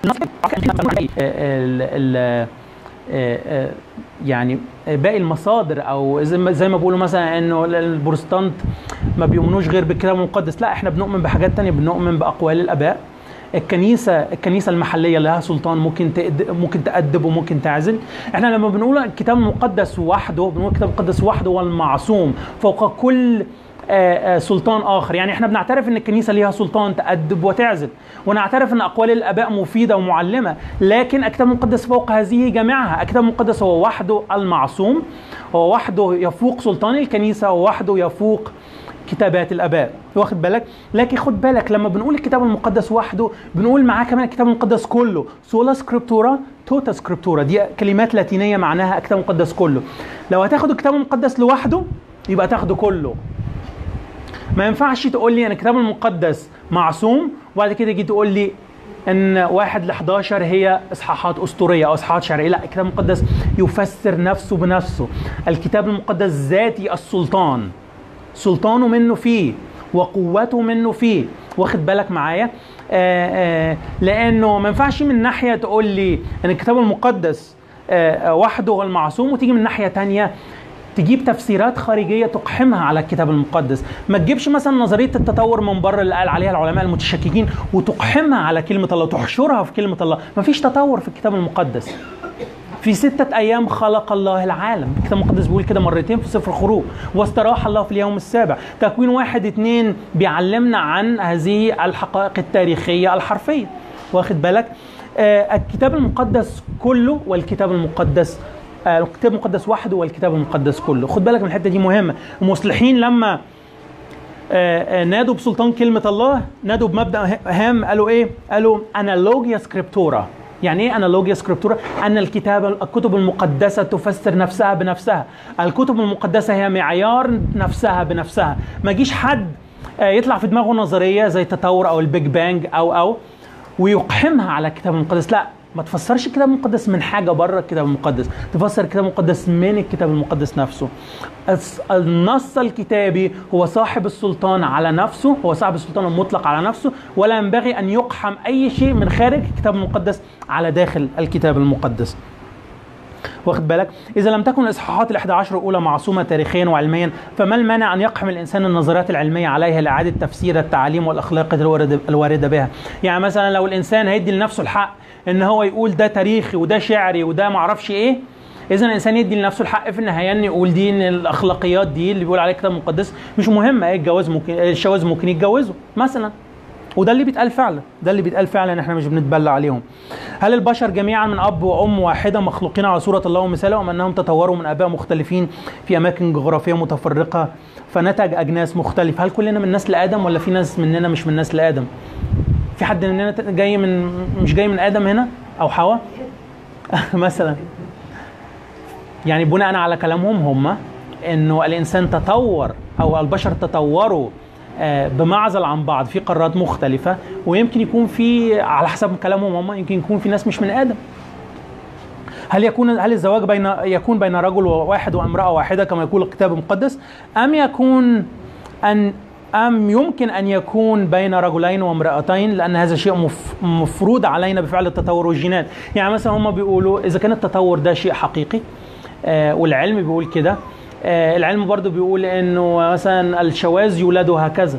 ال- ال- ال- يعني باقي المصادر او زي ما- زي ما بيقولوا مثلا انه البروتستانت ما بيؤمنوش غير بالكتاب المقدس لا احنا بنؤمن بحاجات تانية بنؤمن باقوال الاباء الكنيسه الكنيسه المحليه لها سلطان ممكن تأد- ممكن تأدب وممكن تعزل احنا لما بنقول الكتاب المقدس وحده بنقول الكتاب المقدس وحده هو المعصوم فوق كل آه، آه، سلطان اخر يعني احنا بنعترف ان الكنيسه ليها سلطان تأدب وتعزل ونعترف ان اقوال الاباء مفيده ومعلمه لكن الكتاب المقدس فوق هذه جميعها الكتاب المقدس هو وحده المعصوم هو وحده يفوق سلطان الكنيسه ووحده يفوق كتابات الاباء واخد بالك لكن خد بالك لما بنقول الكتاب المقدس وحده بنقول معاه كمان الكتاب المقدس كله سولا سكريبتورا توتا سكريبتورا دي كلمات لاتينيه معناها الكتاب المقدس كله لو هتاخد الكتاب المقدس لوحده يبقى تاخده كله ما ينفعش تقول لي ان الكتاب المقدس معصوم وبعد كده تيجي تقول لي ان واحد ل 11 هي اصحاحات اسطوريه او اصحاحات شرعيه لا الكتاب المقدس يفسر نفسه بنفسه الكتاب المقدس ذاتي السلطان سلطانه منه فيه وقوته منه فيه واخد بالك معايا آه آه لانه ما ينفعش من ناحيه تقول لي ان الكتاب المقدس آه وحده هو المعصوم وتيجي من ناحيه تانية تجيب تفسيرات خارجيه تقحمها على الكتاب المقدس ما تجيبش مثلا نظريه التطور من بره اللي قال عليها العلماء المتشككين وتقحمها على كلمه الله وتحشرها في كلمه الله ما فيش تطور في الكتاب المقدس في ستة أيام خلق الله العالم الكتاب المقدس بيقول كده مرتين في سفر الخروج واستراح الله في اليوم السابع تكوين واحد اتنين بيعلمنا عن هذه الحقائق التاريخية الحرفية واخد بالك آه الكتاب المقدس كله والكتاب المقدس آه الكتاب المقدس وحده والكتاب المقدس كله خد بالك من الحتة دي مهمة المصلحين لما آه نادوا بسلطان كلمة الله نادوا بمبدأ هام قالوا ايه قالوا انالوجيا سكريبتورا يعني ايه انالوجيا سكريبتورا؟ ان الكتاب الكتب المقدسه تفسر نفسها بنفسها، الكتب المقدسه هي معيار نفسها بنفسها، ما يجيش حد يطلع في دماغه نظريه زي التطور او البيج بانج او او ويقحمها على الكتاب المقدس، لا ما تفسرش الكتاب المقدس من حاجة بره الكتاب المقدس تفسر الكتاب المقدس من الكتاب المقدس نفسه النص الكتابي هو صاحب السلطان على نفسه هو صاحب السلطان المطلق على نفسه ولا ينبغي أن يقحم أي شيء من خارج الكتاب المقدس على داخل الكتاب المقدس واخد بالك إذا لم تكن الإصحاحات الإحدى عشر الأولى معصومة تاريخيا وعلميا فما المانع أن يقحم الإنسان النظريات العلمية عليها لإعادة تفسير التعاليم والأخلاق الواردة بها يعني مثلا لو الإنسان هيدي لنفسه الحق ان هو يقول ده تاريخي وده شعري وده معرفش ايه اذا الانسان يدي لنفسه الحق في النهايه ان يقول دي ان الاخلاقيات دي اللي بيقول عليها الكتاب المقدس مش مهمه ايه الجواز ممكن الشواذ ممكن يتجوزوا مثلا وده اللي بيتقال فعلا ده اللي بيتقال فعلا احنا مش بنتبلى عليهم هل البشر جميعا من اب وام واحده مخلوقين على صوره الله ومثاله ام انهم تطوروا من اباء مختلفين في اماكن جغرافيه متفرقه فنتج اجناس مختلفه هل كلنا من نسل ادم ولا في ناس مننا مش من نسل ادم في حد مننا جاي من مش جاي من ادم هنا او حواء مثلا يعني بناء على كلامهم هم انه الانسان تطور او البشر تطوروا بمعزل عن بعض في قارات مختلفة ويمكن يكون في على حسب كلامهم هم يمكن يكون في ناس مش من آدم هل يكون هل الزواج بين يكون بين رجل واحد وامرأة واحدة كما يقول الكتاب المقدس أم يكون أن أم يمكن أن يكون بين رجلين وامرأتين لأن هذا شيء مفروض علينا بفعل التطور والجينات يعني مثلا هم بيقولوا إذا كان التطور ده شيء حقيقي آه والعلم بيقول كده آه العلم برضو بيقول انه مثلا الشواذ يولدوا هكذا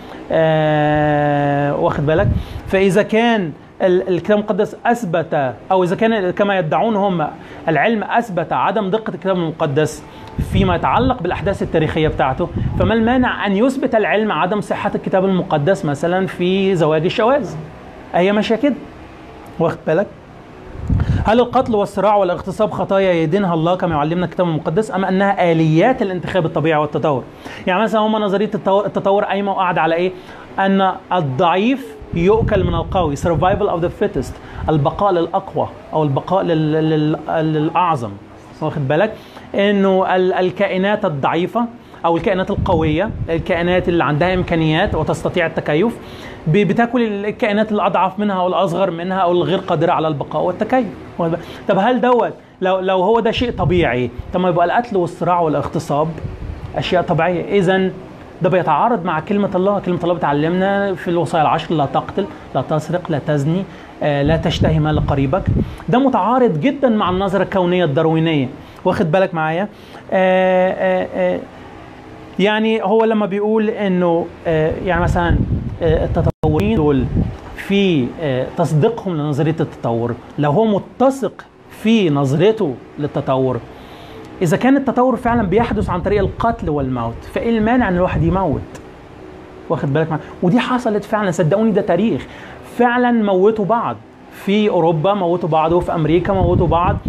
آه واخد بالك فاذا كان الكتاب المقدس اثبت او اذا كان كما يدعون هم العلم اثبت عدم دقه الكتاب المقدس فيما يتعلق بالاحداث التاريخيه بتاعته فما المانع ان يثبت العلم عدم صحه الكتاب المقدس مثلا في زواج الشواذ هي ماشيه كده واخد بالك هل القتل والصراع والاغتصاب خطايا يدينها الله كما يعلمنا الكتاب المقدس ام انها اليات الانتخاب الطبيعي والتطور يعني مثلا هم نظريه التطور قايمه وقاعده على ايه ان الضعيف يؤكل من القوي survival of the fittest البقاء للاقوى او البقاء لل... لل... للاعظم واخد بالك انه ال... الكائنات الضعيفه او الكائنات القويه الكائنات اللي عندها امكانيات وتستطيع التكيف بتاكل الكائنات الاضعف منها او الاصغر منها او الغير قادره على البقاء والتكيف طب هل دوت لو لو هو ده شيء طبيعي طب ما يبقى القتل والصراع والاغتصاب اشياء طبيعيه اذا ده بيتعارض مع كلمة الله كلمة الله بتعلمنا في الوصايا العشر لا تقتل لا تسرق لا تزني آه لا تشتهي مال قريبك ده متعارض جدا مع النظرة الكونية الداروينية واخد بالك معايا آه آه آه يعني هو لما بيقول انه آه يعني مثلا آه التطورين دول في آه تصديقهم لنظريه التطور لو هو متسق في نظرته للتطور اذا كان التطور فعلا بيحدث عن طريق القتل والموت فايه المانع ان الواحد يموت واخد بالك معايا ودي حصلت فعلا صدقوني ده تاريخ فعلا موتوا بعض في اوروبا موتوا بعض وفي امريكا موتوا بعض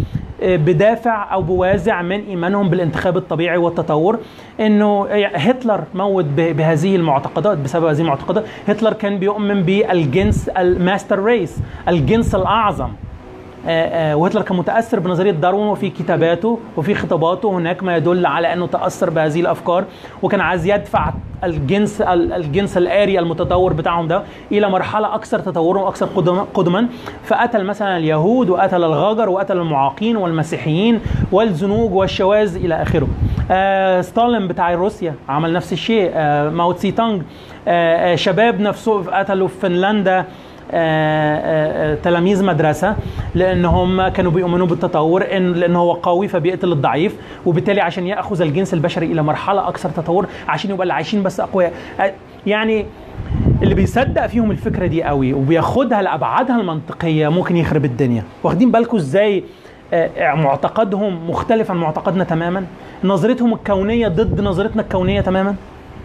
بدافع او بوازع من ايمانهم بالانتخاب الطبيعي والتطور انه هتلر موت ب- بهذه المعتقدات بسبب هذه المعتقدات هتلر كان بيؤمن بالجنس الماستر ريس الجنس الاعظم آه، آه، وهتلر كان متاثر بنظريه داروين وفي كتاباته وفي خطاباته هناك ما يدل على انه تاثر بهذه الافكار وكان عايز يدفع الجنس ال- الجنس الاري المتطور بتاعهم ده الى مرحله اكثر تطورا واكثر قدما- قدما فقتل مثلا اليهود وقتل الغجر وقتل المعاقين والمسيحيين والزنوج والشواذ الى اخره. آه ستالين بتاع روسيا عمل نفس الشيء آه ماو تسي تانج آه آه شباب نفسه قتلوا في فنلندا آه، آه، آه، تلاميذ مدرسه لان هم كانوا بيؤمنوا بالتطور ان لان هو قوي فبيقتل الضعيف وبالتالي عشان ياخذ الجنس البشري الى مرحله اكثر تطور عشان يبقى اللي عايشين بس اقوياء آه، يعني اللي بيصدق فيهم الفكره دي قوي وبياخدها لابعادها المنطقيه ممكن يخرب الدنيا واخدين بالكم ازاي آه، معتقدهم مختلف عن معتقدنا تماما نظرتهم الكونيه ضد نظرتنا الكونيه تماما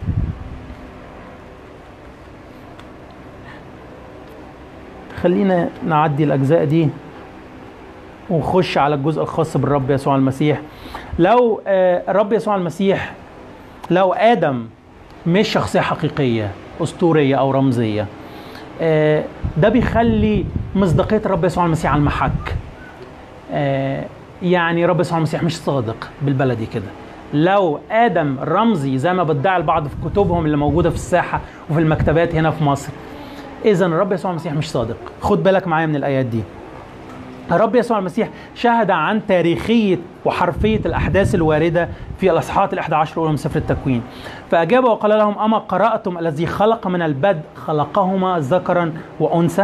خلينا نعدي الاجزاء دي ونخش على الجزء الخاص بالرب يسوع المسيح لو آه، الرب يسوع المسيح لو ادم مش شخصيه حقيقيه اسطوريه او رمزيه آه، ده بيخلي مصداقيه الرب يسوع المسيح على المحك آه، يعني رب يسوع المسيح مش صادق بالبلدي كده لو ادم رمزي زي ما بدعي البعض في كتبهم اللي موجوده في الساحه وفي المكتبات هنا في مصر اذا الرب يسوع المسيح مش صادق خد بالك معايا من الايات دي الرب يسوع المسيح شهد عن تاريخية وحرفية الأحداث الواردة في الأصحاحات الأحد عشر الأولى من سفر التكوين فأجاب وقال لهم أما قرأتم الذي خلق من البدء خلقهما ذكرا وأنثى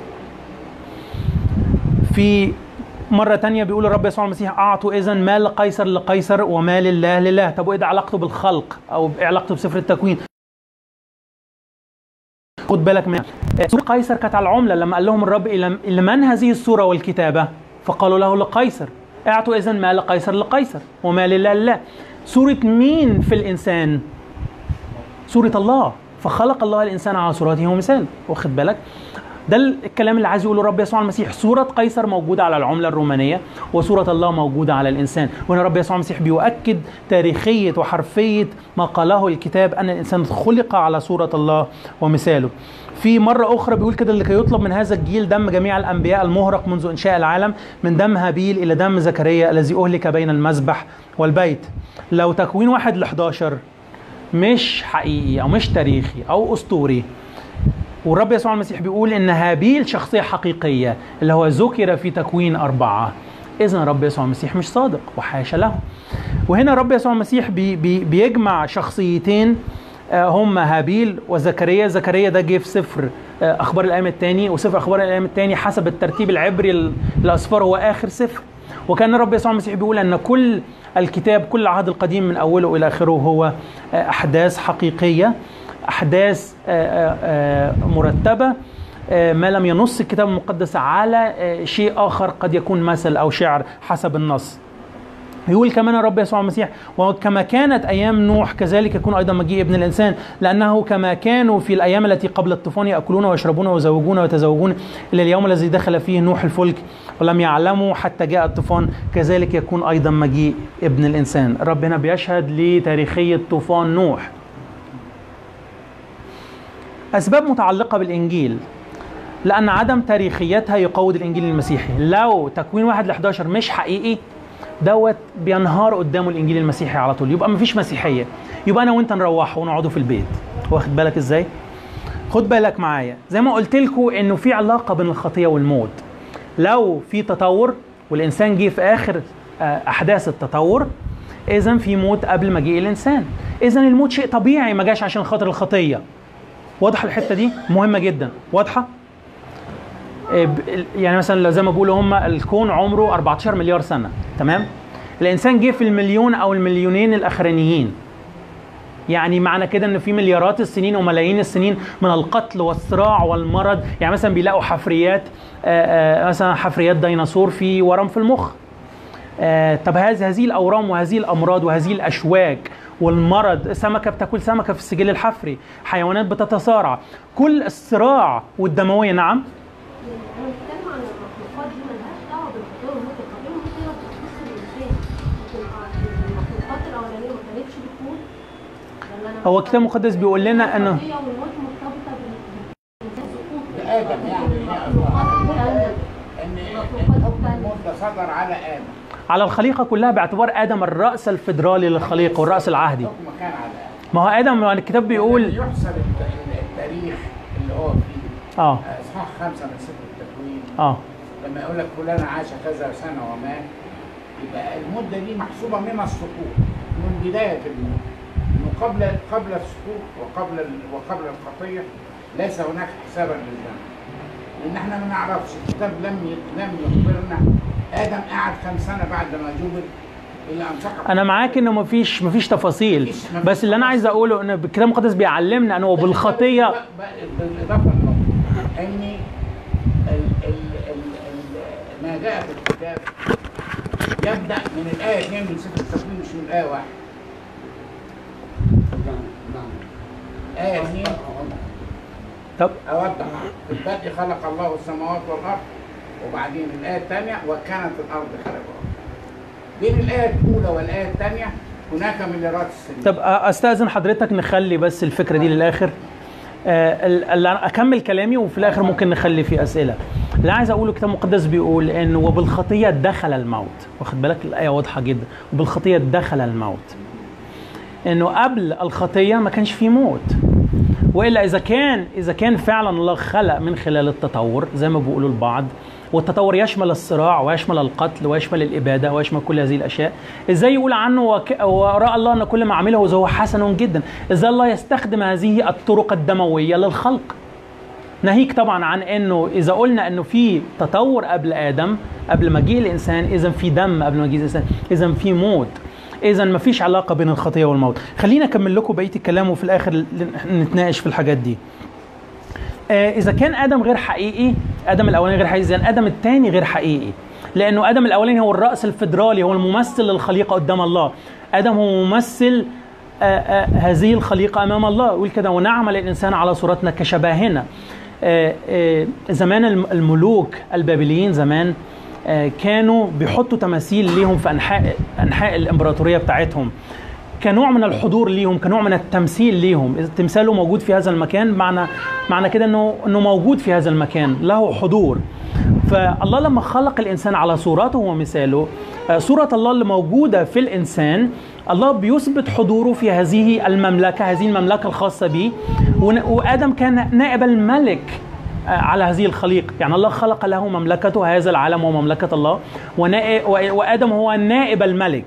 في مرة تانية بيقول الرب يسوع المسيح أعطوا إذا ما لقيصر لقيصر وما لله لله طب وإيه ده علاقته بالخلق أو إيه علاقته بسفر التكوين خد بالك من سورة قيصر كانت على العملة لما قال لهم الرب إلى إلى من هذه السورة والكتابة فقالوا له لقيصر اعطوا إذا ما لقيصر لقيصر وما لله لله سورة مين في الإنسان سورة الله فخلق الله الإنسان على صورته ومثاله واخد بالك ده الكلام اللي عايز يقوله الرب يسوع المسيح صورة قيصر موجودة على العملة الرومانية وصورة الله موجودة على الإنسان وهنا الرب يسوع المسيح بيؤكد تاريخية وحرفية ما قاله الكتاب أن الإنسان خلق على صورة الله ومثاله في مرة أخرى بيقول كده لكي يطلب من هذا الجيل دم جميع الأنبياء المهرق منذ إنشاء العالم من دم هابيل إلى دم زكريا الذي أهلك بين المذبح والبيت لو تكوين واحد ل 11 مش حقيقي أو مش تاريخي أو أسطوري والرب يسوع المسيح بيقول ان هابيل شخصيه حقيقيه اللي هو ذكر في تكوين اربعه اذا الرب يسوع المسيح مش صادق وحاشا له وهنا الرب يسوع المسيح بي بي بيجمع شخصيتين آه، هم هابيل وزكريا زكريا ده جه في سفر آه، اخبار الايام الثاني وسفر اخبار الايام الثاني حسب الترتيب العبري ال- الاسفار هو اخر سفر وكان الرب يسوع المسيح بيقول ان كل الكتاب كل العهد القديم من اوله الى اخره هو آه، احداث حقيقيه احداث آه، آه، مرتبه آه، ما لم ينص الكتاب المقدس على آه، شيء اخر قد يكون مثل او شعر حسب النص يقول كمان الرب يسوع المسيح وكما كانت ايام نوح كذلك يكون ايضا مجيء ابن الانسان لانه كما كانوا في الايام التي قبل الطوفان ياكلون ويشربون ويزوجون ويتزوجون الى اليوم الذي دخل فيه نوح الفلك ولم يعلموا حتى جاء الطوفان كذلك يكون ايضا مجيء ابن الانسان الرب هنا بيشهد لتاريخيه طوفان نوح اسباب متعلقه بالانجيل لان عدم تاريخيتها يقود الانجيل المسيحي لو تكوين واحد ل 11 مش حقيقي دوت بينهار قدامه الانجيل المسيحي على طول يبقى مفيش مسيحيه يبقى انا وانت نروح ونقعدوا في البيت واخد بالك ازاي خد بالك معايا زي ما قلت لكم انه في علاقه بين الخطيه والموت لو في تطور والانسان جه في اخر آه، احداث التطور اذا في موت قبل مجيء الانسان اذا الموت شيء طبيعي ما جاش عشان خاطر الخطيه واضحه الحته دي مهمه جدا واضحه إيه ب- يعني مثلا لو زي ما بيقولوا هم الكون عمره 14 مليار سنه تمام الانسان جه في المليون او المليونين الاخرانيين يعني معنى كده ان في مليارات السنين وملايين السنين من القتل والصراع والمرض يعني مثلا بيلاقوا حفريات آه، آه، مثلا حفريات ديناصور في ورم في المخ آه، طب هذه هذه الاورام وهذه الامراض وهذه الاشواك والمرض سمكه بتاكل سمكه في السجل الحفري حيوانات بتتصارع كل الصراع والدمويه نعم انا بتكلم عن المخلوقات دي ملهاش دعوه بالخطيه والموت الخطيه والموت هي ما بتخصش هو الكتاب المقدس بيقول لنا انه الخطية والموت مرتبطة بالإنسان سقوط بآدم يعني هي أصبحت إن حكم الموت ده صدر على آدم على الخليقه كلها باعتبار ادم الراس الفدرالي للخليقه والراس العهدي الحكم كان على آدم ما هو ادم الكتاب بيقول يحسب الت- التاريخ اللي هو فيه اه اصحاح خمسه من سفر التكوين اه لما يقول لك فلان عاش كذا سنه ومات يبقى المده دي محسوبه من السقوط من بدايه الموت انه قبل قبل السقوط وقبل ال- وقبل الخطيه ليس هناك حسابا للذنب لان احنا ما نعرفش الكتاب لم ي- لم يخبرنا ادم قعد كم سنه بعد ما جبل الى ان سقط انا معاك انه مفيش مفيش تفاصيل مفيش- مفيش بس اللي انا عايز اقوله ان الكتاب المقدس بيعلمنا انه بالخطيه ب- ب- بالاضافه للنقطه ان ال ال ال ال ما جاء في الكتاب يبدا من الايه 2 من سفر التكوين مش من الايه 1 ايه 2 طب اوضح في البدء خلق الله السماوات والارض وبعدين الايه الثانيه وكانت الارض خلقها بين الايه الاولى والايه الثانيه هناك مليارات السنين طب استاذن حضرتك نخلي بس الفكره دي للاخر آه، ال- ال- اكمل كلامي وفي الاخر ممكن نخلي فيه اسئله اللي عايز اقوله الكتاب المقدس بيقول انه وبالخطيه دخل الموت واخد بالك الايه واضحه جدا وبالخطيه دخل الموت انه قبل الخطيه ما كانش فيه موت والا اذا كان اذا كان فعلا الله خلق من خلال التطور زي ما بيقولوا البعض والتطور يشمل الصراع ويشمل القتل ويشمل الاباده ويشمل كل هذه الاشياء ازاي يقول عنه وك... وراى الله ان كل ما عمله هو حسن جدا ازاي الله يستخدم هذه الطرق الدمويه للخلق ناهيك طبعا عن انه اذا قلنا انه في تطور قبل ادم قبل مجيء الانسان اذا في دم قبل مجيء الانسان اذا في موت اذا ما فيش علاقه بين الخطيه والموت خلينا اكمل لكم بقيه الكلام وفي الاخر ل- نتناقش في الحاجات دي آه، اذا كان ادم غير حقيقي ادم الاولاني غير حقيقي اذا ادم الثاني غير حقيقي لانه ادم الاولاني هو الراس الفدرالي هو الممثل للخليقه قدام الله ادم هو ممثل آه، آه، هذه الخليقه امام الله يقول كده ونعمل الانسان على صورتنا كشبهنا آه، آه، زمان الم- الملوك البابليين زمان آه، كانوا بيحطوا تماثيل ليهم في انحاء انحاء الامبراطوريه بتاعتهم كنوع من الحضور ليهم كنوع من التمثيل ليهم اذا تمثاله موجود في هذا المكان معنى معنى كده انه انه موجود في هذا المكان له حضور فالله لما خلق الانسان على صورته ومثاله آه، صوره الله اللي موجوده في الانسان الله بيثبت حضوره في هذه المملكه هذه المملكه الخاصه به ون- وادم كان نائب الملك آه، على هذه الخليقة يعني الله خلق له مملكته هذا العالم هو مملكة الله ونائب وآدم هو نائب الملك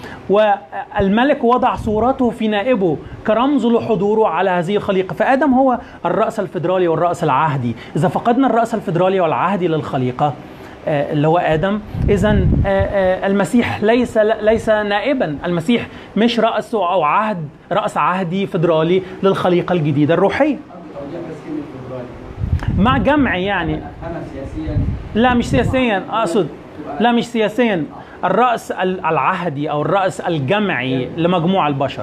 والملك وضع صورته في نائبه كرمز لحضوره على هذه الخليقة فآدم هو الرأس الفدرالي والرأس العهدي إذا فقدنا الرأس الفدرالي والعهدي للخليقة آه، اللي هو آدم إذا المسيح ليس ليس نائبا المسيح مش رأس أو عهد رأس عهدي فدرالي للخليقة الجديدة الروحية توضيح بس كلمة فبراير مع جمع يعني أنا سياسيا لا مش سياسيا اقصد لا مش سياسيا الراس ال- العهدي او الراس الجمعي لمجموع البشر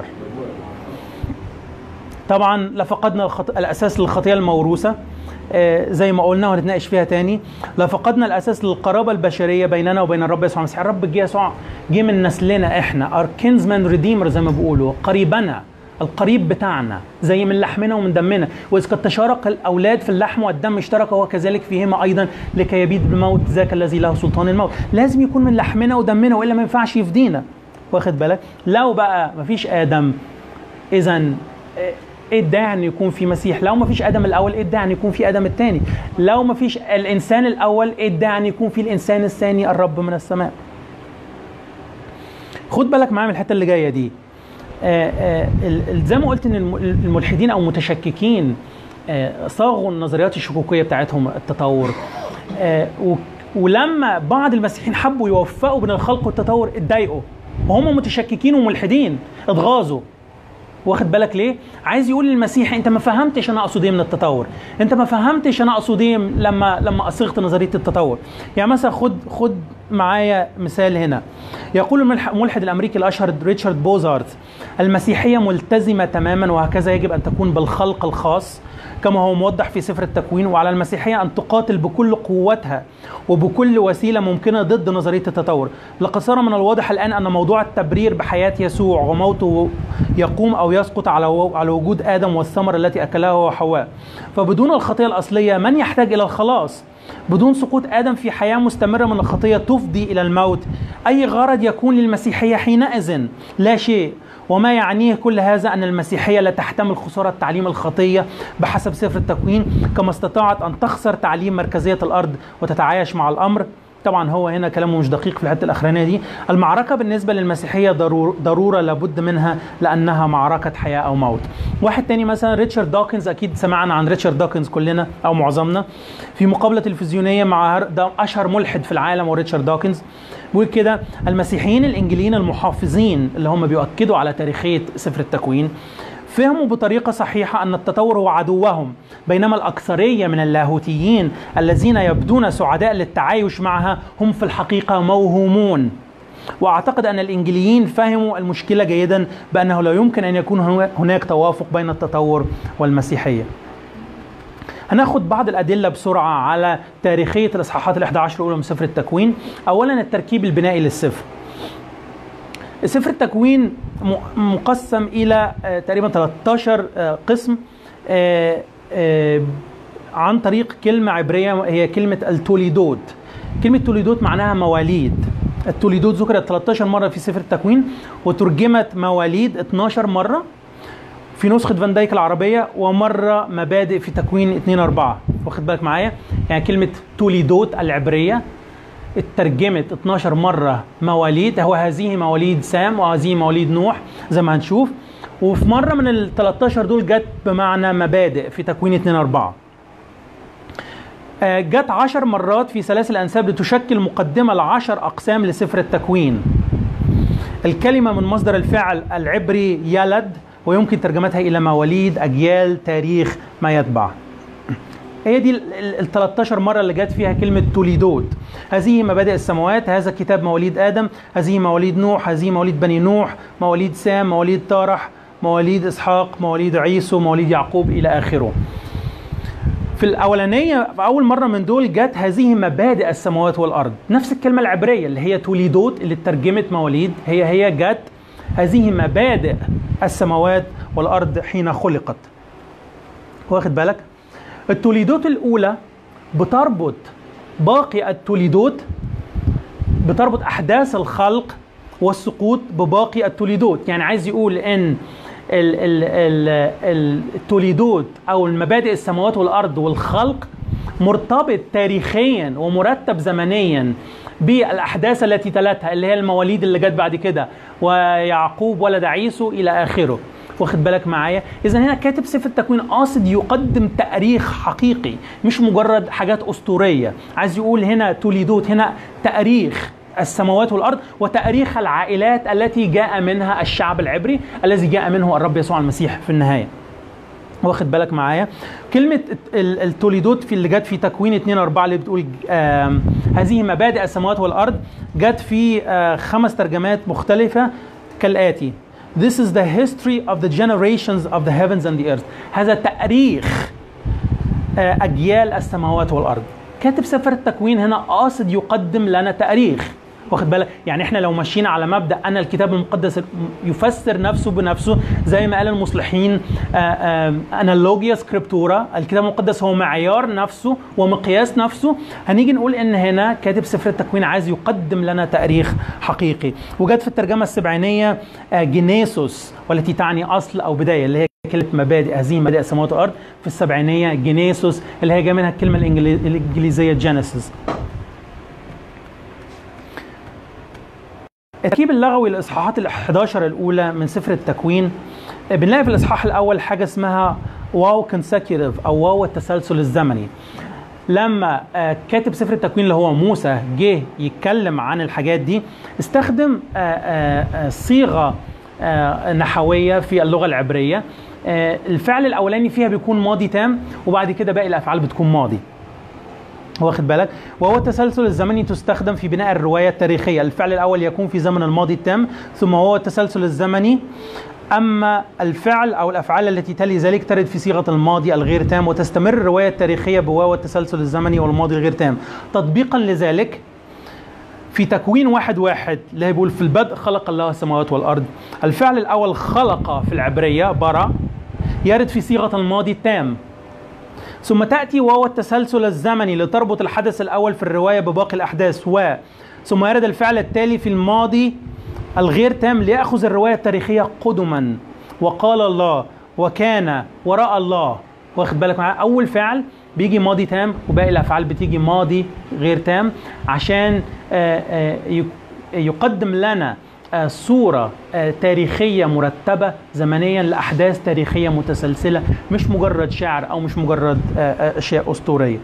طبعا لفقدنا الخط... الاساس للخطيه الموروثه آه، زي ما قلنا وهنتناقش فيها تاني لفقدنا الاساس للقرابه البشريه بيننا وبين الرب يسوع المسيح الرب جه يسوع جه من نسلنا احنا ار كينزمان ريديمر زي ما بيقولوا قريبنا القريب بتاعنا زي من لحمنا ومن دمنا واذ قد تشارك الاولاد في اللحم والدم اشترك هو كذلك فيهما ايضا لكي يبيد بموت ذاك الذي له سلطان الموت لازم يكون من لحمنا ودمنا والا ما ينفعش يفدينا واخد بالك لو بقى مفيش ادم اذا ايه الداعي ان يكون في مسيح لو ما فيش ادم الاول ايه الداعي ان يكون في ادم الثاني لو ما فيش الانسان الاول ايه الداعي ان يكون في الانسان الثاني الرب من السماء خد بالك معايا من الحته اللي جايه دي آه، آه، ال- ال- زي ما قلت ان الم- الملحدين او المتشككين آه، صاغوا النظريات الشكوكيه بتاعتهم التطور آه، و- ولما بعض المسيحيين حبوا يوفقوا بين الخلق والتطور اتضايقوا وهم متشككين وملحدين اتغاظوا واخد بالك ليه؟ عايز يقول للمسيح انت ما فهمتش انا اقصد ايه من التطور، انت ما فهمتش انا اقصد ايه لما لما اصغت نظريه التطور. يعني مثلا خد خد معايا مثال هنا. يقول الملح- الملحد الامريكي الاشهر ريتشارد بوزارت المسيحيه ملتزمه تماما وهكذا يجب ان تكون بالخلق الخاص كما هو موضح في سفر التكوين وعلى المسيحية أن تقاتل بكل قوتها وبكل وسيلة ممكنة ضد نظرية التطور لقد صار من الواضح الآن أن موضوع التبرير بحياة يسوع وموته يقوم أو يسقط على على وجود آدم والثمرة التي أكلها هو وحواء فبدون الخطية الأصلية من يحتاج إلى الخلاص بدون سقوط آدم في حياة مستمرة من الخطية تفضي إلى الموت أي غرض يكون للمسيحية حينئذ لا شيء وما يعنيه كل هذا أن المسيحية لا تحتمل خسارة تعليم الخطية بحسب سفر التكوين كما استطاعت أن تخسر تعليم مركزية الأرض وتتعايش مع الأمر طبعا هو هنا كلامه مش دقيق في الحته الاخرانيه دي المعركه بالنسبه للمسيحيه ضرور ضروره لابد منها لانها معركه حياه او موت واحد تاني مثلا ريتشارد داكنز اكيد سمعنا عن ريتشارد داكنز كلنا او معظمنا في مقابله تلفزيونيه مع ده اشهر ملحد في العالم هو ريتشارد داكنز بيقول كده المسيحيين الانجيليين المحافظين اللي هم بيؤكدوا على تاريخيه سفر التكوين فهموا بطريقة صحيحة أن التطور هو عدوهم بينما الأكثرية من اللاهوتيين الذين يبدون سعداء للتعايش معها هم في الحقيقة موهومون واعتقد ان الانجليين فهموا المشكله جيدا بانه لا يمكن ان يكون هناك توافق بين التطور والمسيحيه. هناخد بعض الادله بسرعه على تاريخيه الاصحاحات ال11 الاولى من سفر التكوين. اولا التركيب البنائي للسفر. سفر التكوين مقسم الى تقريبا 13 قسم عن طريق كلمه عبريه هي كلمه التوليدوت كلمه توليدوت معناها مواليد التوليدوت ذكرت 13 مره في سفر التكوين وترجمت مواليد 12 مره في نسخة فان دايك العربية ومرة مبادئ في تكوين 2 4 واخد بالك معايا يعني كلمة توليدوت العبرية اترجمت 12 مرة مواليد هو هذه مواليد سام وهذه مواليد نوح زي ما هنشوف وفي مرة من ال 13 دول جت بمعنى مبادئ في تكوين 2 4 جت عشر مرات في سلاسل الأنساب لتشكل مقدمة لعشر أقسام لسفر التكوين الكلمة من مصدر الفعل العبري يلد ويمكن ترجمتها إلى مواليد أجيال تاريخ ما يتبع هي دي ال 13 مره اللي جت فيها كلمه توليدوت هذه مبادئ السماوات هذا كتاب مواليد ادم هذه مواليد نوح هذه مواليد بني نوح مواليد سام مواليد تارح مواليد اسحاق مواليد عيسو مواليد يعقوب الى اخره في الاولانيه في اول مره من دول جت هذه مبادئ السماوات والارض نفس الكلمه العبريه اللي هي توليدوت اللي ترجمت مواليد هي هي جت هذه مبادئ السماوات والارض حين خلقت واخد بالك التوليدوت الأولى بتربط باقي التوليدوت بتربط أحداث الخلق والسقوط بباقي التوليدوت يعني عايز يقول إن التوليدوت أو المبادئ السماوات والأرض والخلق مرتبط تاريخيا ومرتب زمنيا بالأحداث التي تلتها اللي هي المواليد اللي جت بعد كده ويعقوب ولد عيسو إلى آخره واخد بالك معايا اذا هنا كاتب سفر التكوين قاصد يقدم تاريخ حقيقي مش مجرد حاجات اسطوريه عايز يقول هنا توليدوت هنا تاريخ السماوات والارض وتاريخ العائلات التي جاء منها الشعب العبري الذي جاء منه الرب يسوع المسيح في النهايه واخد بالك معايا كلمة التوليدوت في اللي جت في تكوين 2 4 اللي بتقول هذه مبادئ السماوات والأرض جت في خمس ترجمات مختلفة كالآتي This is the history of the generations of the heavens and the earth. هذا تاريخ أجيال السماوات والأرض. كاتب سفر التكوين هنا قاصد يقدم لنا تاريخ. واخد بالك يعني احنا لو ماشيين على مبدا ان الكتاب المقدس يفسر نفسه بنفسه زي ما قال المصلحين انالوجيا سكريبتورا الكتاب المقدس هو معيار نفسه ومقياس نفسه هنيجي نقول ان هنا كاتب سفر التكوين عايز يقدم لنا تاريخ حقيقي وجت في الترجمه السبعينيه جينيسوس والتي تعني اصل او بدايه اللي هي كلمة مبادئ هذه مبادئ السماوات والأرض في السبعينية جينيسوس اللي هي جاية منها الكلمة الإنجليزية جينيسيس التركيب اللغوي للاصحاحات ال 11 الاولى من سفر التكوين بنلاقي في الاصحاح الاول حاجه اسمها واو كونسكيوتيف او واو التسلسل الزمني لما كاتب سفر التكوين اللي هو موسى جه يتكلم عن الحاجات دي استخدم صيغه نحويه في اللغه العبريه الفعل الاولاني فيها بيكون ماضي تام وبعد كده باقي الافعال بتكون ماضي واخد بالك وهو التسلسل الزمني تستخدم في بناء الروايه التاريخيه الفعل الاول يكون في زمن الماضي التام ثم هو التسلسل الزمني أما الفعل أو الأفعال التي تلي ذلك ترد في صيغة الماضي الغير تام وتستمر الرواية التاريخية بواو التسلسل الزمني والماضي الغير تام تطبيقا لذلك في تكوين واحد واحد اللي هي بيقول في البدء خلق الله السماوات والأرض الفعل الأول خلق في العبرية برا يرد في صيغة الماضي التام ثم تأتي واو التسلسل الزمني لتربط الحدث الأول في الرواية بباقي الأحداث و ثم يرد الفعل التالي في الماضي الغير تام ليأخذ الرواية التاريخية قدما وقال الله وكان وراء الله واخد بالك معايا أول فعل بيجي ماضي تام وباقي الأفعال بتيجي ماضي غير تام عشان آه، آه، يق- يقدم لنا آه، صورة آه، تاريخية مرتبة زمنيا لأحداث تاريخية متسلسلة مش مجرد شعر أو مش مجرد آه، آه، أشياء أسطورية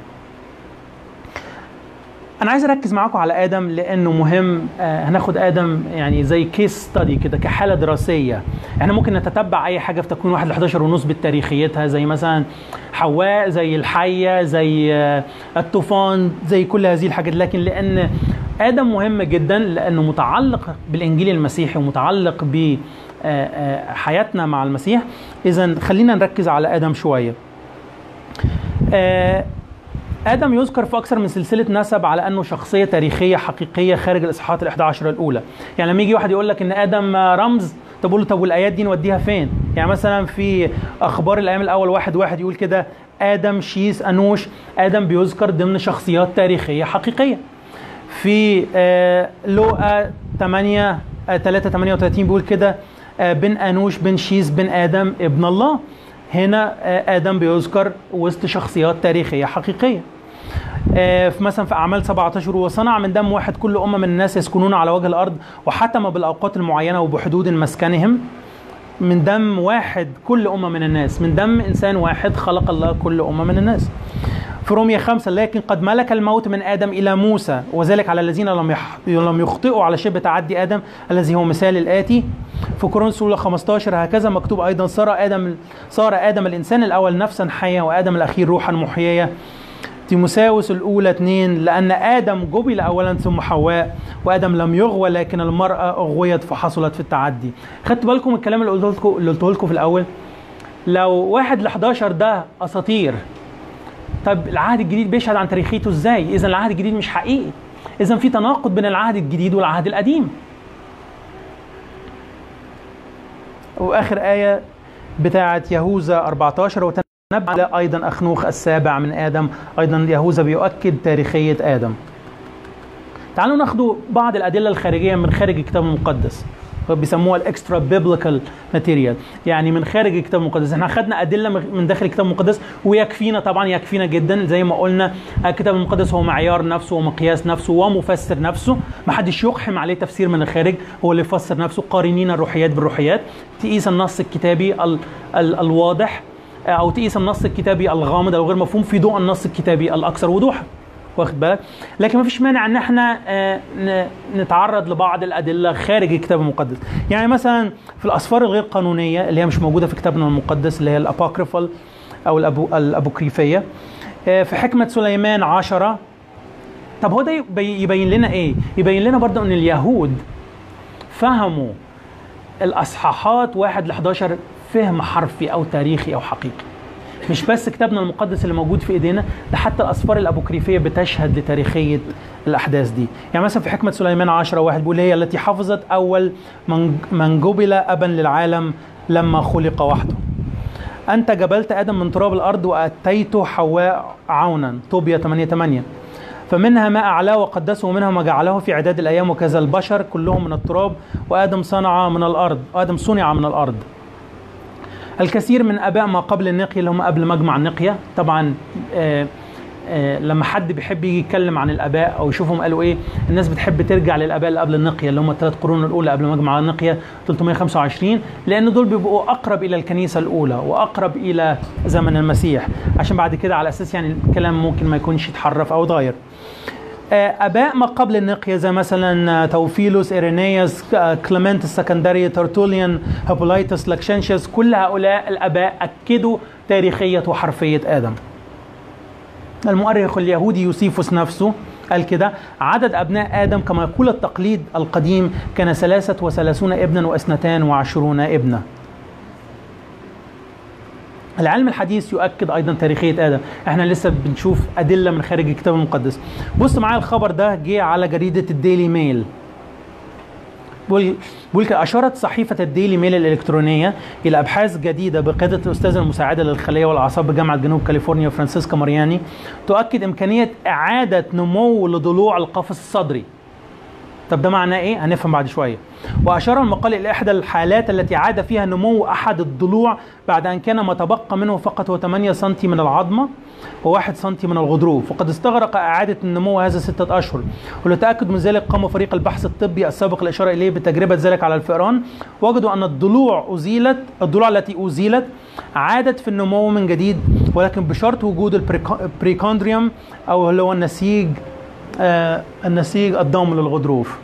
انا عايز اركز معاكم على ادم لانه مهم آه هناخد ادم يعني زي كيس ستادي كده كحاله دراسيه احنا ممكن نتتبع اي حاجه في تكوين 1 ل 11 ونثبت تاريخيتها زي مثلا حواء زي الحيه زي آه الطوفان زي كل هذه الحاجات لكن لان ادم مهم جدا لانه متعلق بالانجيل المسيحي ومتعلق ب آه، آه، حياتنا مع المسيح اذا خلينا نركز على ادم شويه آه، آدم يذكر في أكثر من سلسلة نسب على أنه شخصية تاريخية حقيقية خارج الإصحاحات الإحدى عشر الأولى يعني لما يجي واحد يقول لك إن آدم رمز طب أقول له طب والآيات دي نوديها فين يعني مثلا في أخبار الأيام الأول واحد واحد يقول كده آدم شيس أنوش آدم بيذكر ضمن شخصيات تاريخية حقيقية في آه، لوقا 8 آه، 3 38 بيقول كده آه، بن انوش بن شيس بن ادم ابن الله هنا آه، ادم بيذكر وسط شخصيات تاريخيه حقيقيه آه، في مثلا في اعمال 17 وصنع من دم واحد كل امه من الناس يسكنون على وجه الارض وحتم بالاوقات المعينه وبحدود مسكنهم من دم واحد كل أمة من الناس من دم إنسان واحد خلق الله كل أمة من الناس في رومية خمسة لكن قد ملك الموت من آدم إلى موسى وذلك على الذين لم يح... لم يخطئوا على شبه تعدي آدم الذي هو مثال الآتي في كورنثوس الأولى 15 هكذا مكتوب أيضا صار آدم صار آدم الإنسان الأول نفسا حية وآدم الأخير روحا محيية تيموساوس الأولى اثنين لأن آدم جبل أولا ثم حواء وآدم لم يغوى لكن المرأة أغويت فحصلت في التعدي خدت بالكم من الكلام اللي قلته لكم اللي قلته لكم في الأول لو واحد ل 11 ده أساطير طب العهد الجديد بيشهد عن تاريخيته ازاي؟ إذا العهد الجديد مش حقيقي. إذا في تناقض بين العهد الجديد والعهد القديم. وآخر آية بتاعة يهوذا 14 وتنبأ على أيضا أخنوخ السابع من آدم، أيضا يهوذا بيؤكد تاريخية آدم. تعالوا ناخدوا بعض الأدلة الخارجية من خارج الكتاب المقدس. بيسموها الاكسترا بيبليكال ماتيريال يعني من خارج الكتاب المقدس احنا خدنا ادله من داخل الكتاب المقدس ويكفينا طبعا يكفينا جدا زي ما قلنا الكتاب المقدس هو معيار نفسه ومقياس نفسه ومفسر نفسه ما حدش يقحم عليه تفسير من الخارج هو اللي يفسر نفسه قارنين الروحيات بالروحيات تقيس النص الكتابي ال ال الواضح او تقيس النص الكتابي الغامض او غير مفهوم في ضوء النص الكتابي الاكثر وضوحا واخد بالك لكن ما فيش مانع ان احنا آه نتعرض لبعض الادله خارج الكتاب المقدس يعني مثلا في الاسفار الغير قانونيه اللي هي مش موجوده في كتابنا المقدس اللي هي الابوكريفال او الأبو الابوكريفيه آه في حكمه سليمان عشرة طب هو ده يبين لنا ايه يبين لنا برضه ان اليهود فهموا الاصحاحات واحد ل 11 فهم حرفي او تاريخي او حقيقي مش بس كتابنا المقدس اللي موجود في ايدينا ده حتى الاسفار الابوكريفيه بتشهد لتاريخيه الاحداث دي يعني مثلا في حكمه سليمان 10 واحد بيقول هي التي حفظت اول من من جبل ابا للعالم لما خلق وحده انت جبلت ادم من تراب الارض واتيت حواء عونا طوبيا 8 8 فمنها ما أعلاه وقدسه ومنها ما جعله في عداد الأيام وكذا البشر كلهم من التراب وآدم صنع من الأرض آدم صنع من الأرض الكثير من اباء ما قبل النقيه اللي هم قبل مجمع النقيه طبعا آآ آآ لما حد بيحب يجي يتكلم عن الاباء او يشوفهم قالوا ايه الناس بتحب ترجع للاباء اللي قبل النقيه اللي هم الثلاث قرون الاولى قبل مجمع النقيه 325 لان دول بيبقوا اقرب الى الكنيسه الاولى واقرب الى زمن المسيح عشان بعد كده على اساس يعني الكلام ممكن ما يكونش اتحرف او اتغير اباء ما قبل النقيه زي مثلا توفيلوس ايرينيوس كليمنت السكندري ترتوليان هابولايتس لاكشنشيوس كل هؤلاء الاباء اكدوا تاريخيه وحرفيه ادم المؤرخ اليهودي يوسيفوس نفسه قال كده عدد أبناء آدم كما يقول التقليد القديم كان ثلاثة وثلاثون ابنا واثنتان وعشرون ابنة العلم الحديث يؤكد ايضا تاريخيه ادم احنا لسه بنشوف ادله من خارج الكتاب المقدس بص معايا الخبر ده جه على جريده الديلي ميل بيقول بيقول كده اشارت صحيفه الديلي ميل الالكترونيه الى ابحاث جديده بقياده الاستاذه المساعده للخليه والاعصاب بجامعه جنوب كاليفورنيا فرانسيسكا مارياني تؤكد امكانيه اعاده نمو لضلوع القفص الصدري طب ده معناه ايه؟ هنفهم بعد شويه. واشار المقال الى احدى الحالات التي عاد فيها نمو احد الضلوع بعد ان كان ما تبقى منه فقط هو 8 سم من العظمه و1 سم من الغضروف وقد استغرق اعاده النمو هذا سته اشهر وللتاكد من ذلك قام فريق البحث الطبي السابق الاشاره اليه بتجربه ذلك على الفئران وجدوا ان الضلوع ازيلت الضلوع التي ازيلت عادت في النمو من جديد ولكن بشرط وجود البريكوندريوم او اللي هو النسيج آه النسيج الضم للغضروف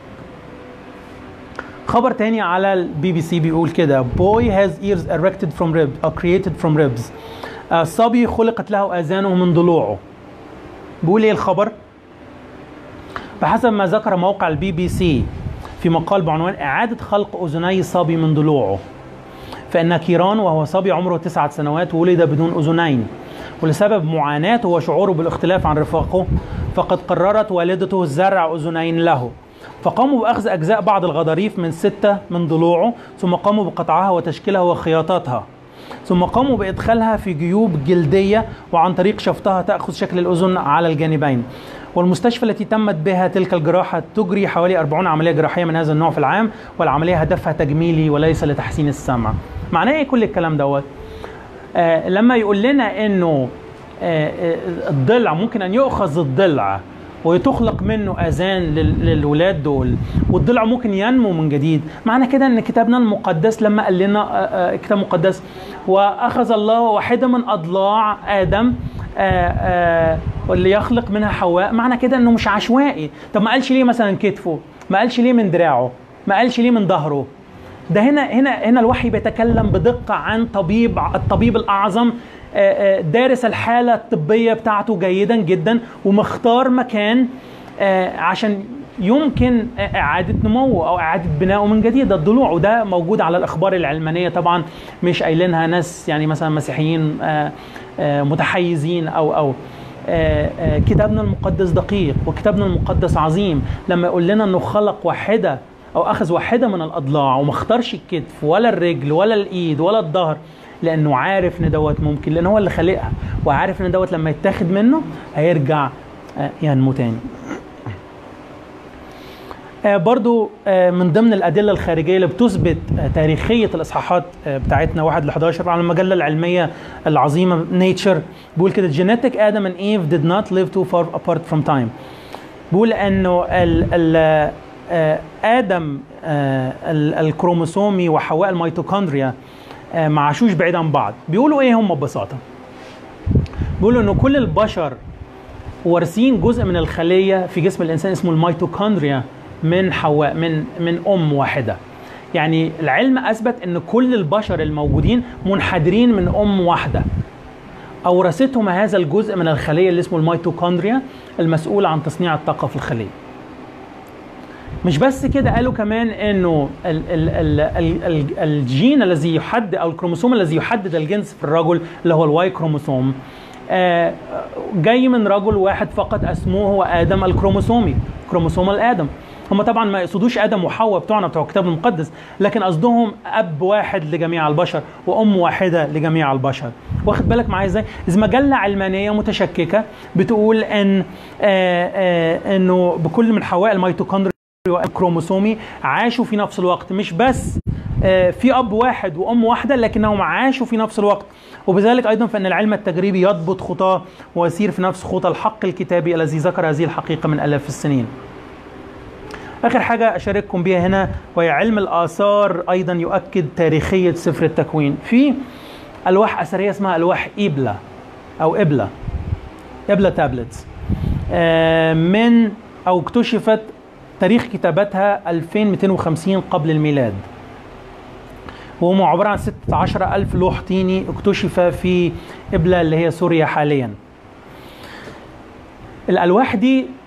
خبر تاني على البي بي سي بيقول كده boy has ears erected from ribs or created from ribs آه، صبي خلقت له اذانه من ضلوعه بيقول ايه الخبر بحسب ما ذكر موقع البي بي سي في مقال بعنوان اعاده خلق اذني صبي من ضلوعه فان كيران وهو صبي عمره تسعة سنوات ولد بدون اذنين ولسبب معاناته وشعوره بالاختلاف عن رفاقه فقد قررت والدته زرع اذنين له فقاموا باخذ اجزاء بعض الغضاريف من سته من ضلوعه ثم قاموا بقطعها وتشكيلها وخياطتها ثم قاموا بادخالها في جيوب جلديه وعن طريق شفطها تاخذ شكل الاذن على الجانبين والمستشفى التي تمت بها تلك الجراحه تجري حوالي 40 عمليه جراحيه من هذا النوع في العام والعمليه هدفها تجميلي وليس لتحسين السمع معناه ايه كل الكلام دوت آه لما يقول لنا انه آه آه، الضلع ممكن ان يؤخذ الضلع وتخلق منه اذان لل- للولاد دول والضلع ممكن ينمو من جديد معنى كده ان كتابنا المقدس لما قال لنا آه، آه، كتاب مقدس واخذ الله واحده من اضلاع ادم آه، آه، واللي يخلق منها حواء معنى كده انه مش عشوائي طب ما قالش ليه مثلا كتفه ما قالش ليه من دراعه ما قالش ليه من ظهره ده هنا هنا هنا الوحي بيتكلم بدقه عن طبيب الطبيب الاعظم آه، آه، دارس الحاله الطبيه بتاعته جيدا جدا ومختار مكان آه، عشان يمكن آه، اعاده نموه او اعاده بنائه من جديد الضلوع وده موجود على الاخبار العلمانيه طبعا مش قايلينها ناس يعني مثلا مسيحيين آه، آه، متحيزين او او آه، آه، كتابنا المقدس دقيق وكتابنا المقدس عظيم لما يقول لنا انه خلق واحده او اخذ واحده من الاضلاع وما اختارش الكتف ولا الرجل ولا الايد ولا الظهر لانه عارف ان دوت ممكن لان هو اللي خالقها وعارف ان دوت لما يتاخد منه هيرجع آه، ينمو تاني آه، برضو آه، من ضمن الأدلة الخارجية اللي بتثبت آه، تاريخية الإصحاحات آه، بتاعتنا 1 ل 11 على المجلة العلمية العظيمة نيتشر بيقول كده genetic Adam and Eve did not live too far apart from time بيقول انه ال ال آه، ادم آه، ال- الكروموسومي وحواء الميتوكوندريا آه، ما عاشوش بعيد عن بعض بيقولوا ايه هم ببساطه بيقولوا انه كل البشر وارثين جزء من الخليه في جسم الانسان اسمه الميتوكوندريا من حواء من من ام واحده يعني العلم اثبت ان كل البشر الموجودين منحدرين من ام واحده اورثتهم هذا الجزء من الخليه اللي اسمه الميتوكوندريا المسؤول عن تصنيع الطاقه في الخليه مش بس كده قالوا كمان انه ال ال ال ال ال الجين الذي يحدد او الكروموسوم الذي يحدد الجنس في الرجل اللي هو الواي كروموسوم آه، جاي من رجل واحد فقط اسمه هو ادم الكروموسومي كروموسوم الادم هم طبعا ما يقصدوش ادم وحواء بتوعنا بتوع الكتاب المقدس لكن قصدهم اب واحد لجميع البشر وام واحده لجميع البشر واخد بالك معايا ازاي اذا مجله علمانيه متشككه بتقول ان آه آه انه بكل من حواء الميتوكوندريا الكروموسومي عاشوا في نفس الوقت مش بس آه، في اب واحد وام واحده لكنهم عاشوا في نفس الوقت وبذلك ايضا فان العلم التجريبي يضبط خطاه ويسير في نفس خطى الحق الكتابي الذي ذكر هذه الحقيقه من الاف السنين. اخر حاجه اشارككم بها هنا وهي علم الاثار ايضا يؤكد تاريخيه سفر التكوين. في الواح اثريه اسمها الواح ايبلا او ابله ابله تابلتس آه، من او اكتشفت تاريخ كتابتها 2250 قبل الميلاد وهم عبارة عن 16 ألف لوح طيني اكتشف في إبلة اللي هي سوريا حاليا الألواح دي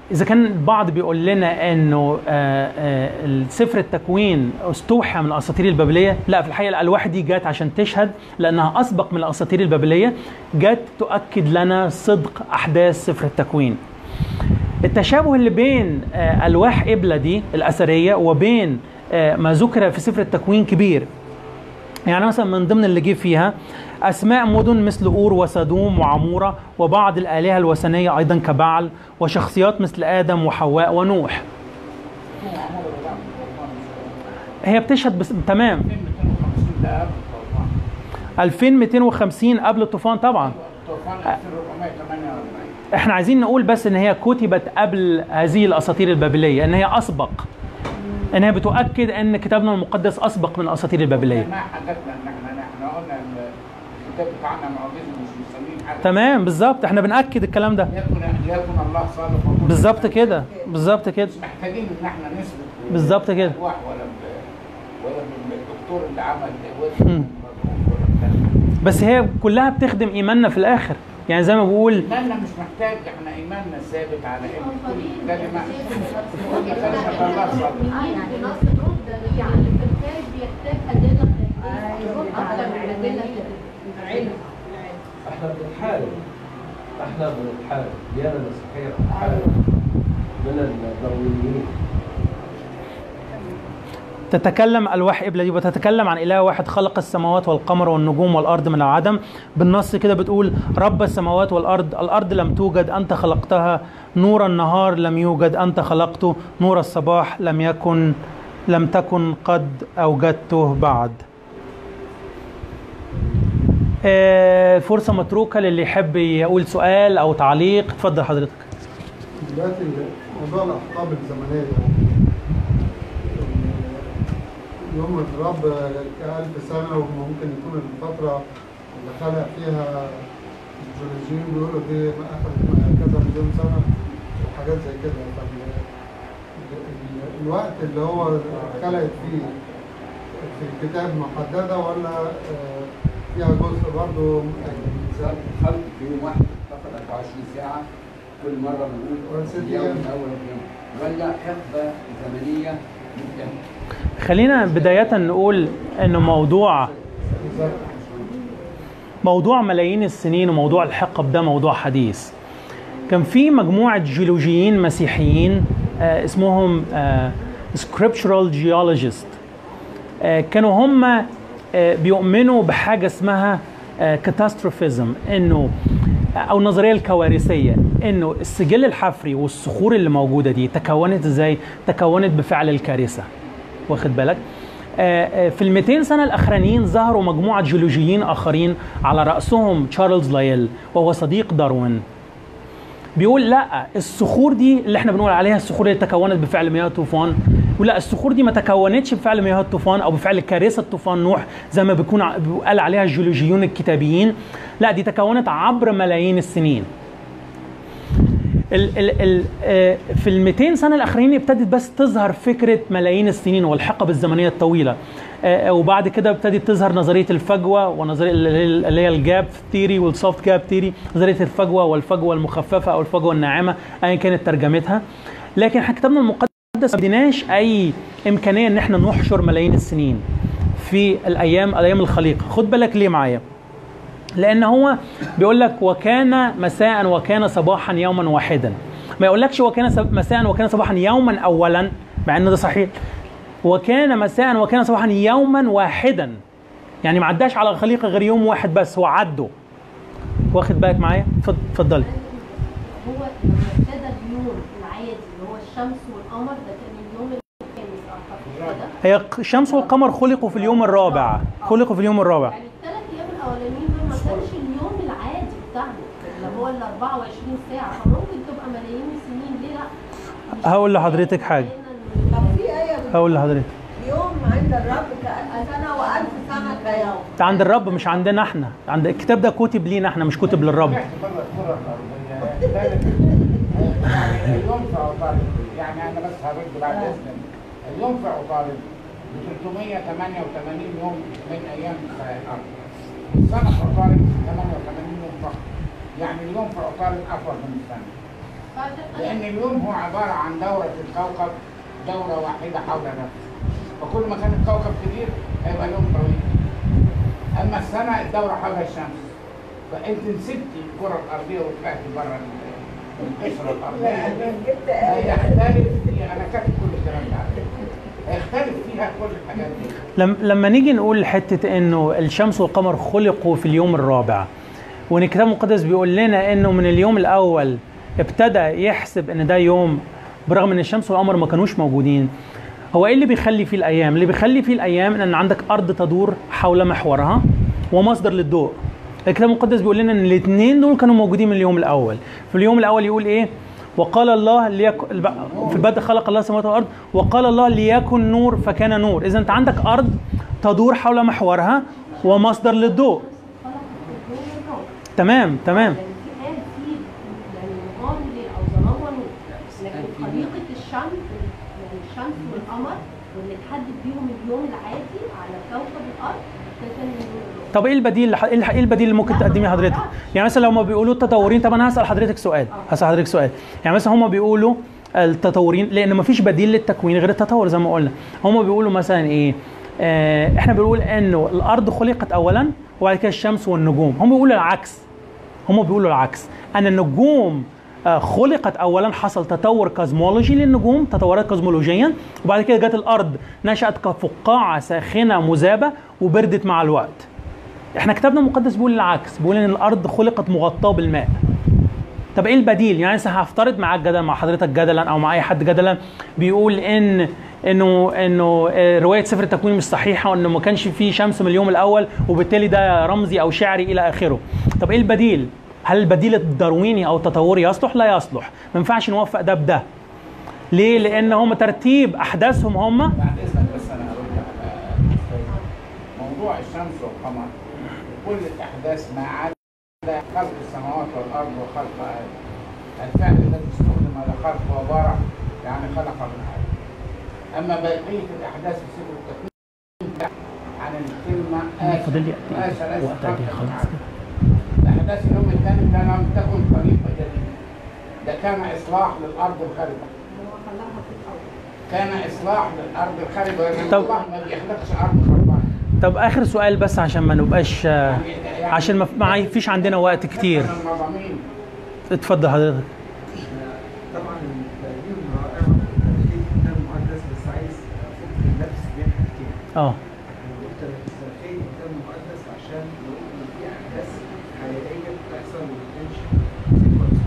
اذا كان البعض بيقول لنا انه آه، آه، سفر التكوين استوحى من الاساطير البابليه لا في الحقيقه الالواح دي جت عشان تشهد لانها اسبق من الاساطير البابليه جت تؤكد لنا صدق احداث سفر التكوين التشابه اللي بين آه، الواح ابله دي الاثريه وبين آه، ما ذكر في سفر التكوين كبير يعني مثلا من ضمن اللي جه فيها اسماء مدن مثل اور وسدوم وعموره وبعض الالهه الوثنيه ايضا كبعل وشخصيات مثل ادم وحواء ونوح هو عمره ده طوفان هي بتشهد بس تمام 2250 ده قبل الطوفان 2250 قبل الطوفان طبعا الطوفان 1448 احنا عايزين نقول بس ان هي كتبت قبل هذه الاساطير البابليه ان هي اسبق ان هي بتؤكد ان كتابنا المقدس اسبق من الاساطير البابليه ما حاجتنا ان احنا احنا قلنا ان الكتاب بتاعنا معجزه مش مسمين حاجه تمام بالظبط احنا بناكد الكلام ده ليكن ليكن الله صادق وكل بالظبط شيء. كده بالظبط كده مش محتاجين ان احنا نثبت بالظبط كده. بالألواح ولا ب- ولا بالدكتور اللي عمل مم. ولا بتاع. بس هي كلها بتخدم ايماننا في الاخر يعني زي ما بقول ايماننا مش محتاج احنا ايماننا ثابت على ان كل كلمه كل كلمه الله صادق يعني نص الروح ده يعني في الخارج بيحتاج ادله اكتر من ادله علم احنا بنتحارب احنا بنتحارب ديانه مسيحيه بتتحارب من الداروينيين تتكلم الواح ابله دي وتتكلم عن اله واحد خلق السماوات والقمر والنجوم والارض من العدم بالنص كده بتقول رب السماوات والارض الارض لم توجد انت خلقتها نور النهار لم يوجد انت خلقته نور الصباح لم يكن لم تكن قد اوجدته بعد آه، فرصة متروكة للي يحب يقول سؤال أو تعليق اتفضل حضرتك دلوقتي موضوع الأحقاب الزمنية يعني يوم الرب كألف سنة وممكن يكون الفترة اللي خلق فيها الجيولوجيين بيقولوا دي أخذت كذا مليون سنة وحاجات زي كده فال- ال- الوقت اللي هو خلقت فيه في الكتاب محددة ولا آه، فيها جزء برضه الإنسان خلق في يوم واحد فقط 24 ساعة كل مرة بنقول وست اليوم أيام. الأول اليوم ولا حقبة زمنية مختلفة خلينا بداية نقول إنه موضوع بالظبط موضوع ملايين السنين وموضوع الحقب ده موضوع حديث كان في مجموعة جيولوجيين مسيحيين آه، اسمهم آه، scriptural geologist آه، كانوا هم آه، بيؤمنوا بحاجة اسمها كاتاستروفيزم انه او النظريه الكوارثيه انه السجل الحفري والصخور اللي موجوده دي تكونت ازاي؟ تكونت بفعل الكارثه واخد بالك؟ آه، آه، في ال 200 سنه الاخرانيين ظهروا مجموعه جيولوجيين اخرين على راسهم تشارلز لايل وهو صديق داروين بيقول لا الصخور دي اللي احنا بنقول عليها الصخور اللي تكونت بفعل مياه الطوفان ولا الصخور دي ما تكونتش بفعل مياه الطوفان او بفعل كارثه طوفان نوح زي ما بيكون ع- قال عليها الجيولوجيون الكتابيين لا دي تكونت عبر ملايين السنين ال ال ال آه، في ال 200 سنه الاخرين ابتدت بس تظهر فكره ملايين السنين والحقب الزمنيه الطويله آه، وبعد كده ابتدت تظهر نظريه الفجوه ونظريه اللي هي- اللي هي الجاب ثيري والسوفت جاب ثيري نظريه الفجوه والفجوه المخففه او الفجوه الناعمه ايا كانت ترجمتها لكن احنا كتابنا المقدس ما بديناش اي امكانيه ان احنا نحشر ملايين السنين في الايام ايام الخليقه خد بالك ليه معايا لان هو بيقول لك وكان مساء وكان صباحا يوما واحدا ما يقولكش وكان سب- مساء وكان صباحا يوما اولا مع ان ده صحيح وكان مساء وكان صباحا يوما واحدا يعني ما عداش على الخليقه غير يوم واحد بس هو عده واخد بالك معايا اتفض- اتفضلي هو لما ابتدى اليوم العادي اللي هو الشمس والقمر ده كان اليوم الخامس اعتقد كده هي الشمس والقمر خلقوا في اليوم الرابع خلقوا في اليوم الرابع يعني الثلاث ايام الاولانيين دول ما كانش اليوم العادي بتاعنا اللي هو ال 24 ساعه فممكن تبقى ملايين السنين ليه لا؟ مش هقول لحضرتك حاجة. لقينا طب في آية بتقول هقول لحضرتك يوم عند الرب كألف سنة وألف سنة كيوم ده عند الرب مش عندنا احنا عند الكتاب ده كتب لينا احنا مش كتب للرب رحت بره الكره الارضيه ثالث يعني اليوم في عطارد يعني انا بس هرد بعد اذنك اليوم في عطارد ب 388 يوم من ايام الارض السنه في عطارد 88 يوم فقط يعني اليوم في عطارد اطول من السنه لان اليوم هو عباره عن دوره الكوكب دوره واحده حول نفسه فكل ما كان الكوكب كبير هيبقى اليوم طويل اما السنه الدوره حول الشمس فانت نسبتي الكره الارضيه وطلعتي بره القشره الارضيه جبت هيختلف انا كاتب كل الكلام ده على فكرة. هيختلف فيها كل الحاجات دي لم- لما نيجي نقول حته انه الشمس والقمر خلقوا في اليوم الرابع وان الكتاب المقدس بيقول لنا انه من اليوم الاول ابتدى يحسب ان ده يوم برغم ان الشمس والقمر ما كانوش موجودين هو ايه اللي بيخلي فيه الايام اللي بيخلي فيه الايام ان عندك ارض تدور حول محورها ومصدر للضوء الكتاب المقدس بيقول لنا ان الاثنين دول كانوا موجودين من اليوم الاول في اليوم الاول يقول ايه وقال الله ليكن في البدء خلق الله السماوات والارض وقال الله ليكن نور فكان نور اذا انت عندك ارض تدور حول محورها ومصدر للضوء خلق الكون والنار تمام تمام يعني في قال في يعني نظام ليل او ظلام ونور لكن خليقه الشمس يعني الشمس والقمر واللي اتحدد بيهم اليوم العادي على كوكب الارض ده كان اليوم الرابع. طب ايه البديل ايه الح- إيه البديل اللي ممكن لا، تقدميه ما حضرتك أعرفش. يعني مثلا لو ما بيقولوا التطورين طب انا هسال حضرتك سؤال هسال حضرتك سؤال يعني مثلا هم بيقولوا التطورين لان ما فيش بديل للتكوين غير التطور زي ما قلنا هم بيقولوا مثلا ايه آه احنا بنقول انه الارض خلقت اولا وبعد كده الشمس والنجوم هم بيقولوا العكس هم بيقولوا العكس ان النجوم آه، خلقت اولا حصل تطور كازمولوجي للنجوم تطورت كازمولوجيا وبعد كده جت الارض نشات كفقاعه ساخنه مذابه وبردت مع الوقت احنا كتابنا المقدس بيقول العكس بيقول ان الارض خلقت مغطاه بالماء طب ايه البديل يعني مثلا هفترض معاك جدلا مع حضرتك جدلا او مع اي حد جدلا بيقول ان انه انه آه، روايه سفر التكوين مش صحيحه وانه ما كانش فيه شمس من اليوم الاول وبالتالي ده رمزي او شعري الى اخره طب ايه البديل هل البديل الدارويني او التطوري يصلح لا يصلح ما ينفعش نوفق ده بده ليه لان هم ترتيب احداثهم هم بعد اذنك بس انا هرد على موضوع الشمس والقمر كل الاحداث ما عدا خلق السماوات والارض وخلق آدم الفعل الذي استخدم لخلق وبارع يعني خلق من عدم اما بقيه الاحداث في سفر التكوين عن الكلمه آسف فاضل لي قد آسف ايه آسف وقت قد ايه خلق من خلاص عدم. الاحداث اليوم الثاني ده لم تكن طريقه جديده ده كان اصلاح للارض الخاربه هو خلقها في الاول كان اصلاح للارض الخاربه لان طب- الله ما بيخلقش ارض خربانه طب اخر سؤال بس عشان ما نبقاش آه، عشان ما ما فيش عندنا وقت كتير نحن المضامين اتفضل حضرتك طبعا التقديم رائع في الكتاب المقدس بس عايز فكر النفس بين حاجتين اه انا قلت تاريخية الكتاب المقدس عشان نقول ان في احداث حقيقيه بتحصل وما كانش sequence.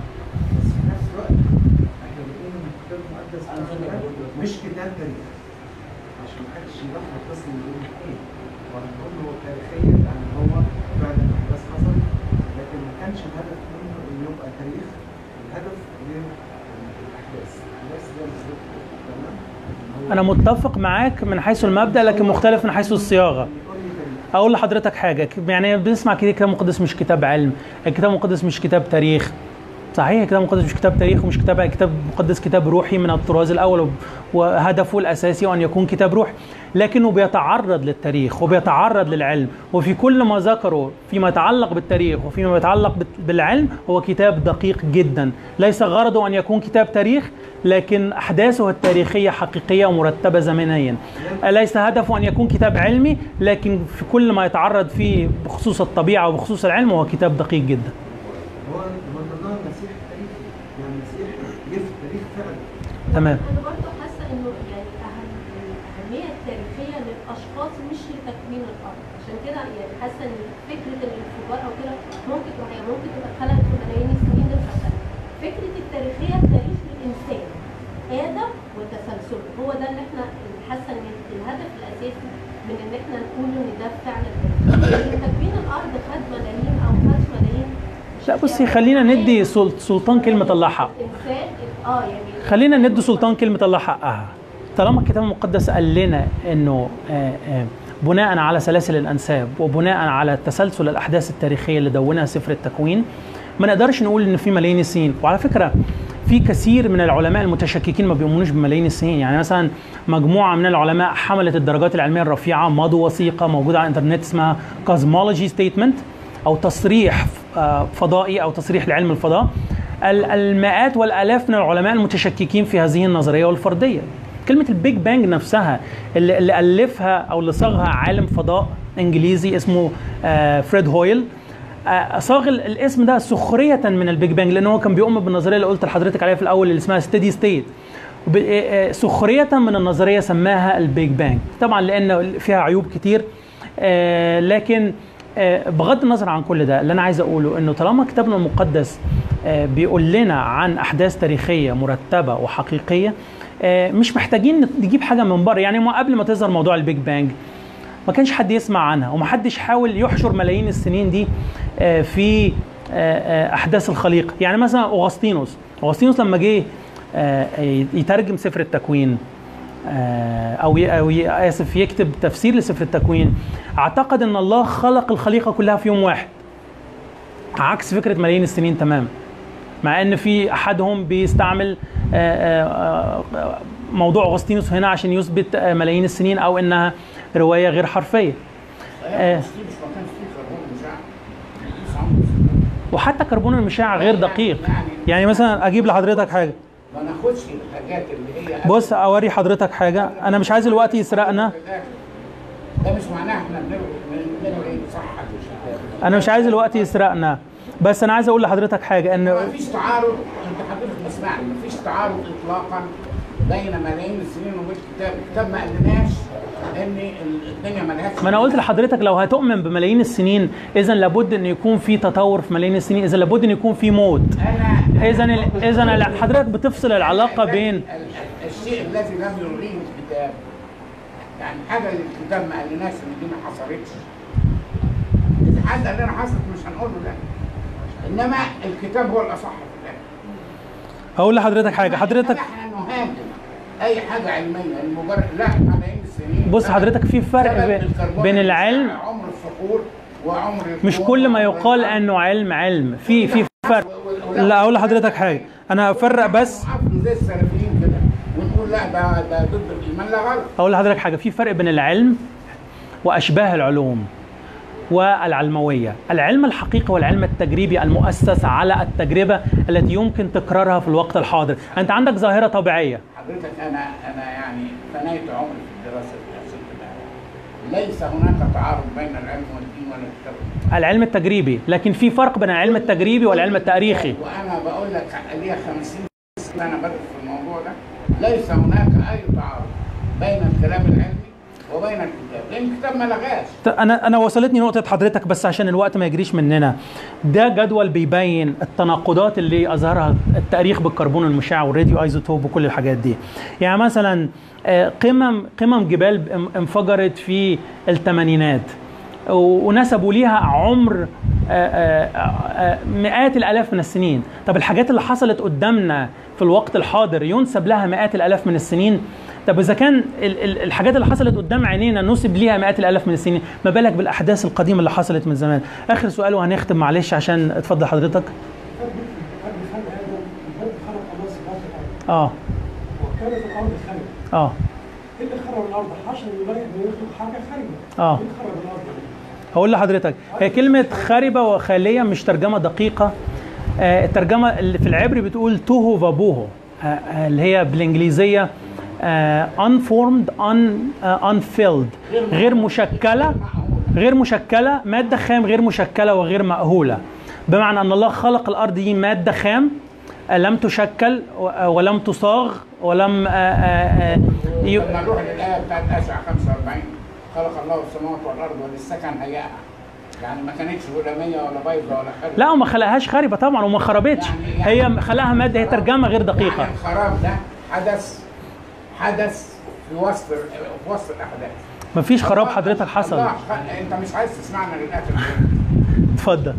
بس في نفس الوقت احنا بنقول ان الكتاب المقدس مثلا مش كتاب تاريخ عشان محدش يلخبط بس من بين الاثنين وهنقول هو تاريخيا يعني هو فعلا احداث حصلت لكن ما كانش الهدف منه انه يبقى تاريخ الهدف غير الاحداث الاحداث زي بالظبط تمام إن هو انا متفق معاك من حيث المبدا لكن مختلف من حيث الصياغه يقول لي تاريخ اقول لحضرتك حاجه يعني بنسمع كده الكتاب المقدس مش كتاب علم الكتاب المقدس مش كتاب تاريخ صحيح الكتاب المقدس مش كتاب تاريخ ومش كتاب كتاب مقدس كتاب روحي من الطراز الاول وهدفه الاساسي ان يكون كتاب روحي لكنه بيتعرض للتاريخ وبيتعرض للعلم وفي كل ما ذكره فيما يتعلق بالتاريخ وفيما يتعلق بت- بالعلم هو كتاب دقيق جدا ليس غرضه ان يكون كتاب تاريخ لكن احداثه التاريخيه حقيقيه ومرتبه زمنيا ليس هدفه ان يكون كتاب علمي لكن في كل ما يتعرض فيه بخصوص الطبيعه وبخصوص العلم هو كتاب دقيق جدا هو من ضمنها المسيح التاريخي يعني المسيح جه في التاريخ فعلا تمام انا برضه حاسه انه يعني أهم الاهميه التاريخيه للاشخاص مش لتكوين الارض عشان كده يعني حاسه ان فكره الانفجار او كده ممكن تبقى هي ممكن تبقى اتخلقت في ملايين السنين دي مش فكره التاريخيه التاريخ للانسان ادم وتسلسله هو ده اللي احنا حاسه ان الهدف الاساسي من ان احنا نقول ان ده فعلا تاريخ. لكن تكوين الارض خد ملايين او خد ملايين لا بصي خلينا ندي سل- سلطان كلمه الله حق الانسان اه يعني خلينا ندي سلطان كلمة الله حقها طالما الكتاب المقدس قال لنا انه آه، آه، بناء على سلاسل الانساب وبناء على تسلسل الاحداث التاريخيه اللي دونها سفر التكوين ما نقدرش نقول ان في ملايين السنين وعلى فكره في كثير من العلماء المتشككين ما بيؤمنوش بملايين السنين يعني مثلا مجموعه من العلماء حملت الدرجات العلميه الرفيعه مضوا وثيقه موجوده على الانترنت اسمها كازمولوجي ستيتمنت او تصريح آه، فضائي او تصريح لعلم الفضاء ال- المئات والالاف من العلماء المتشككين في هذه النظريه والفرضيه كلمه البيج بانج نفسها اللي, اللي الفها او اللي صاغها عالم فضاء انجليزي اسمه آه، فريد هويل آه، صاغ ال- الاسم ده سخريه من البيج بانج لان هو كان بيؤمن بالنظريه اللي قلت لحضرتك عليها في الاول اللي اسمها ستيدي ستيت سخريه من النظريه سماها البيج بانج طبعا لان فيها عيوب كتير آه، لكن آه، بغض النظر عن كل ده اللي انا عايز اقوله انه طالما كتابنا المقدس آه، بيقول لنا عن احداث تاريخيه مرتبه وحقيقيه آه، مش محتاجين نجيب حاجه من بره يعني ما قبل ما تظهر موضوع البيج بانج ما كانش حد يسمع عنها ومحدش حاول يحشر ملايين السنين دي آه، في آه، آه، احداث الخليقه يعني مثلا اغسطينوس اغسطينوس لما جه آه، يترجم سفر التكوين آه، او ي- او ي- اسف يكتب تفسير لسفر التكوين اعتقد ان الله خلق الخليقه كلها في يوم واحد عكس فكره ملايين السنين تمام مع ان في احدهم بيستعمل آه، آه، آه، موضوع اغسطينوس هنا عشان يثبت آه، ملايين السنين او انها روايه غير حرفيه آه. صحيح مش ما كانش فيه كربون مشع مفيش عمر وحتى كربون المشع غير دقيق يعني مثلا اجيب لحضرتك حاجه ما ناخدش الحاجات اللي هي بص اوري حضرتك حاجه انا مش عايز الوقت يسرقنا ده مش معناه احنا بنلغي بنلغي صح الكتاب انا مش عايز الوقت يسرقنا بس انا عايز اقول لحضرتك حاجه ان ما فيش تعارض انت حضرتك اسمعني ما فيش تعارض اطلاقا بين ملايين السنين وبين الكتاب الكتاب ما قالناش ان الدنيا ملهاش ما انا قلت لحضرتك لو هتؤمن بملايين السنين اذا لابد ان يكون في تطور في ملايين السنين اذا لابد ان يكون في موت انا اذا ال- اذا ال- حضرتك بتفصل العلاقه بين ال- ال- الشيء الذي لم يلغيه الكتاب يعني حاجه اللي الكتاب ما قالناش ان دي ما حصلتش اذا حد قال لنا حصلت مش هنقول له لا انما الكتاب هو الاصح في الاخر هقول لحضرتك حاجه حضرتك إنما احنا نهاجم اي حاجه علميه المجرد لا ملايين السنين بص حضرتك في فرق سبب بين- الكربون بين العلم عمر الصخور وعمر مش الكون كل ما وعمر يقال الأرض. انه علم علم في في فرق لا اقول لحضرتك حاجه انا افرق بس عبده زي السلفيين كده ونقول لا ده ده ضد الايمان لا غلط اقول لحضرتك حاجه في فرق بين العلم واشباه العلوم والعلمويه العلم الحقيقي والعلم التجريبي المؤسس على التجربه التي يمكن تكرارها في الوقت الحاضر انت عندك ظاهره طبيعيه حضرتك انا انا يعني فنيت عمري في الدراسه في هذه البلاد. ليس هناك تعارض بين العلم والدين ولا الكتاب العلم التجريبي لكن في فرق بين العلم التجريبي والعلم التاريخي وانا بقول لك ليا 50 سنه انا بدرس في الموضوع ده ليس هناك اي تعارض بين الكلام العلمي وبين الكتاب لان الكتاب ما لغاش انا انا وصلتني نقطه حضرتك بس عشان الوقت ما يجريش مننا ده جدول بيبين التناقضات اللي اظهرها التاريخ بالكربون المشع والراديو ايزوتوب وكل الحاجات دي يعني مثلا آه، قمم قمم جبال ام- انفجرت في الثمانينات و- ونسبوا ليها عمر آه، آه، آه، مئات الالاف من السنين طب الحاجات اللي حصلت قدامنا في الوقت الحاضر ينسب لها مئات الالاف من السنين طب اذا كان ال- ال- الحاجات اللي حصلت قدام عينينا نسب ليها مئات الالاف من السنين ما بالك بالاحداث القديمه اللي حصلت من زمان اخر سؤال وهنختم معلش عشان اتفضل حضرتك اه وكانت الارض خارجه اه ايه اللي خرب الارض؟ حاشا انه يبقى انه يخلق حاجه خارجه اه ايه اللي خرب الارض؟ هقول لحضرتك هي كلمة خاربة وخالية مش ترجمة دقيقة آه، الترجمة اللي في العبري بتقول توهو فابوهو آه، آه، اللي هي بالإنجليزية آه، unformed un, آه، unfilled غير مشكلة غير مشكلة مادة خام غير مشكلة وغير مأهولة بمعنى أن الله خلق الأرض دي مادة خام آه، لم تشكل و- آه، ولم تصاغ ولم آه، آه، آه، ي- لما نروح للايه بتاعت اشعه 45 خلق الله السماوات والارض وللسكن هيئها يعني ما كانتش هلاميه ولا بيضاء ولا خارجه لا وما خلقهاش خاربة طبعا وما خربتش هي خلقها مادة هي ترجمة غير دقيقة يعني الخراب ده حدث حدث في وسط في وسط الاحداث مفيش خراب حضرتك حصل الله خ- انت مش عايز تسمعنا للاخر اتفضل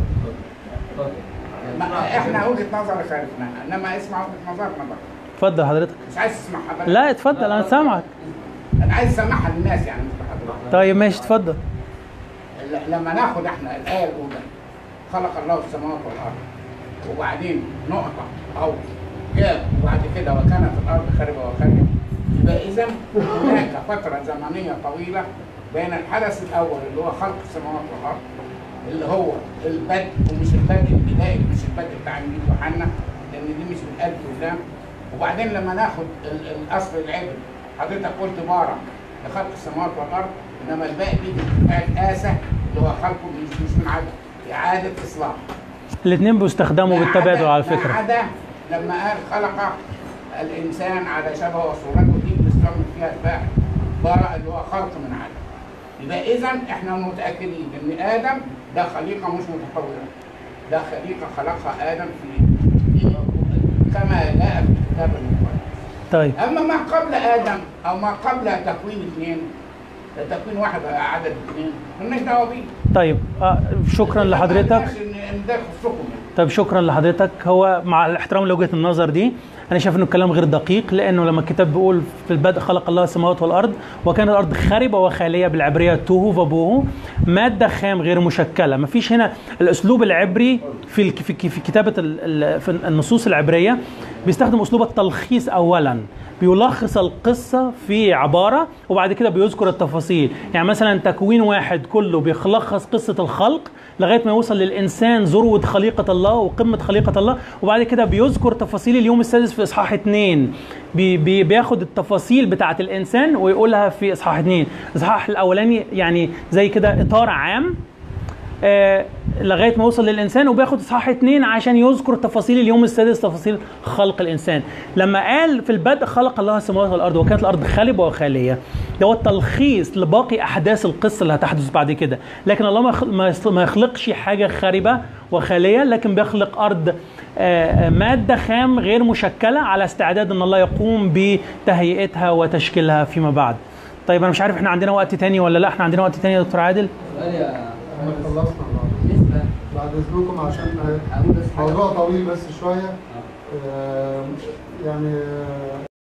ما- احنا وجهه نظر خالفنا انما اسمع وجهه نظرنا بقى اتفضل حضرتك مش عايز تسمع حضرتك لا اتفضل انا سامعك انا عايز اسمعها للناس يعني مش لحضرتك طيب ماشي اتفضل ل- لما ناخد احنا الايه الاولى خلق الله السماوات والارض وبعدين نقطه او جاب وبعد كده وكانت الارض خاربه وخارجه يبقى اذا هناك فتره زمنيه طويله بين الحدث الاول اللي هو خلق السماوات والارض اللي هو البدء ومش البدء البدائي مش البدء بتاع انجيل يوحنا لان دي مش من الف ولام وبعدين لما ناخد ال- الاصل العبري حضرتك قلت بارك لخلق السماوات والارض انما الباقي بيجي فعل اسى اللي هو خلقه مش مش من عدم اعاده اصلاح الاثنين بيستخدموا ما بالتبادل عدا- على ما فكره عدا لما قال خلق الانسان على شبهه وصورته دي بنستعمل فيها الفاعل برأ اللي هو خلق من عدم يبقى اذا احنا متاكدين ان ادم ده خليقه مش متطوره ده خليقه خلقها ادم في في- كما جاء في الكتاب المقدس طيب اما ما قبل ادم او ما قبل تكوين اثنين تكوين واحد عدد اثنين مالناش دعوه بيه طيب آه شكرا لحضرتك مالناش ان إن ده يخصكم يعني. طيب شكرا لحضرتك هو مع الاحترام لوجهه النظر دي انا شايف انه الكلام غير دقيق لانه لما الكتاب بيقول في البدء خلق الله السماوات والارض وكان الارض خاربه وخاليه بالعبريه توهو وبوهو ماده خام غير مشكله ما فيش هنا الاسلوب العبري في الك- في في كتابه ال- ال- في النصوص العبريه بيستخدم اسلوب التلخيص اولا بيلخص القصة في عبارة وبعد كده بيذكر التفاصيل يعني مثلا تكوين واحد كله بيلخص قصة الخلق لغاية ما يوصل للإنسان ذروة خليقة الله وقمة خليقة الله وبعد كده بيذكر تفاصيل اليوم السادس في إصحاح اتنين بي بي بياخد التفاصيل بتاعة الإنسان ويقولها في إصحاح اتنين الإصحاح الأولاني يعني زي كده إطار عام آه، لغايه ما يوصل للانسان وبياخد اصحاح اتنين عشان يذكر تفاصيل اليوم السادس تفاصيل خلق الانسان لما قال في البدء خلق الله السماوات والارض وكانت الارض خالبه وخاليه ده هو التلخيص لباقي احداث القصه اللي هتحدث بعد كده لكن الله ما يخ- ما يص- ما يخلقش حاجه خاربه وخاليه لكن بيخلق ارض آه، آه، ماده خام غير مشكله على استعداد ان الله يقوم بتهيئتها وتشكيلها فيما بعد طيب انا مش عارف احنا عندنا وقت تاني ولا لا احنا عندنا وقت تاني يا دكتور عادل سؤال يا احنا خلصنا بعد بالنسبه بعد اذنكم عشان اقول بس حاجه موضوع طويل بس شويه آه، يعني آه،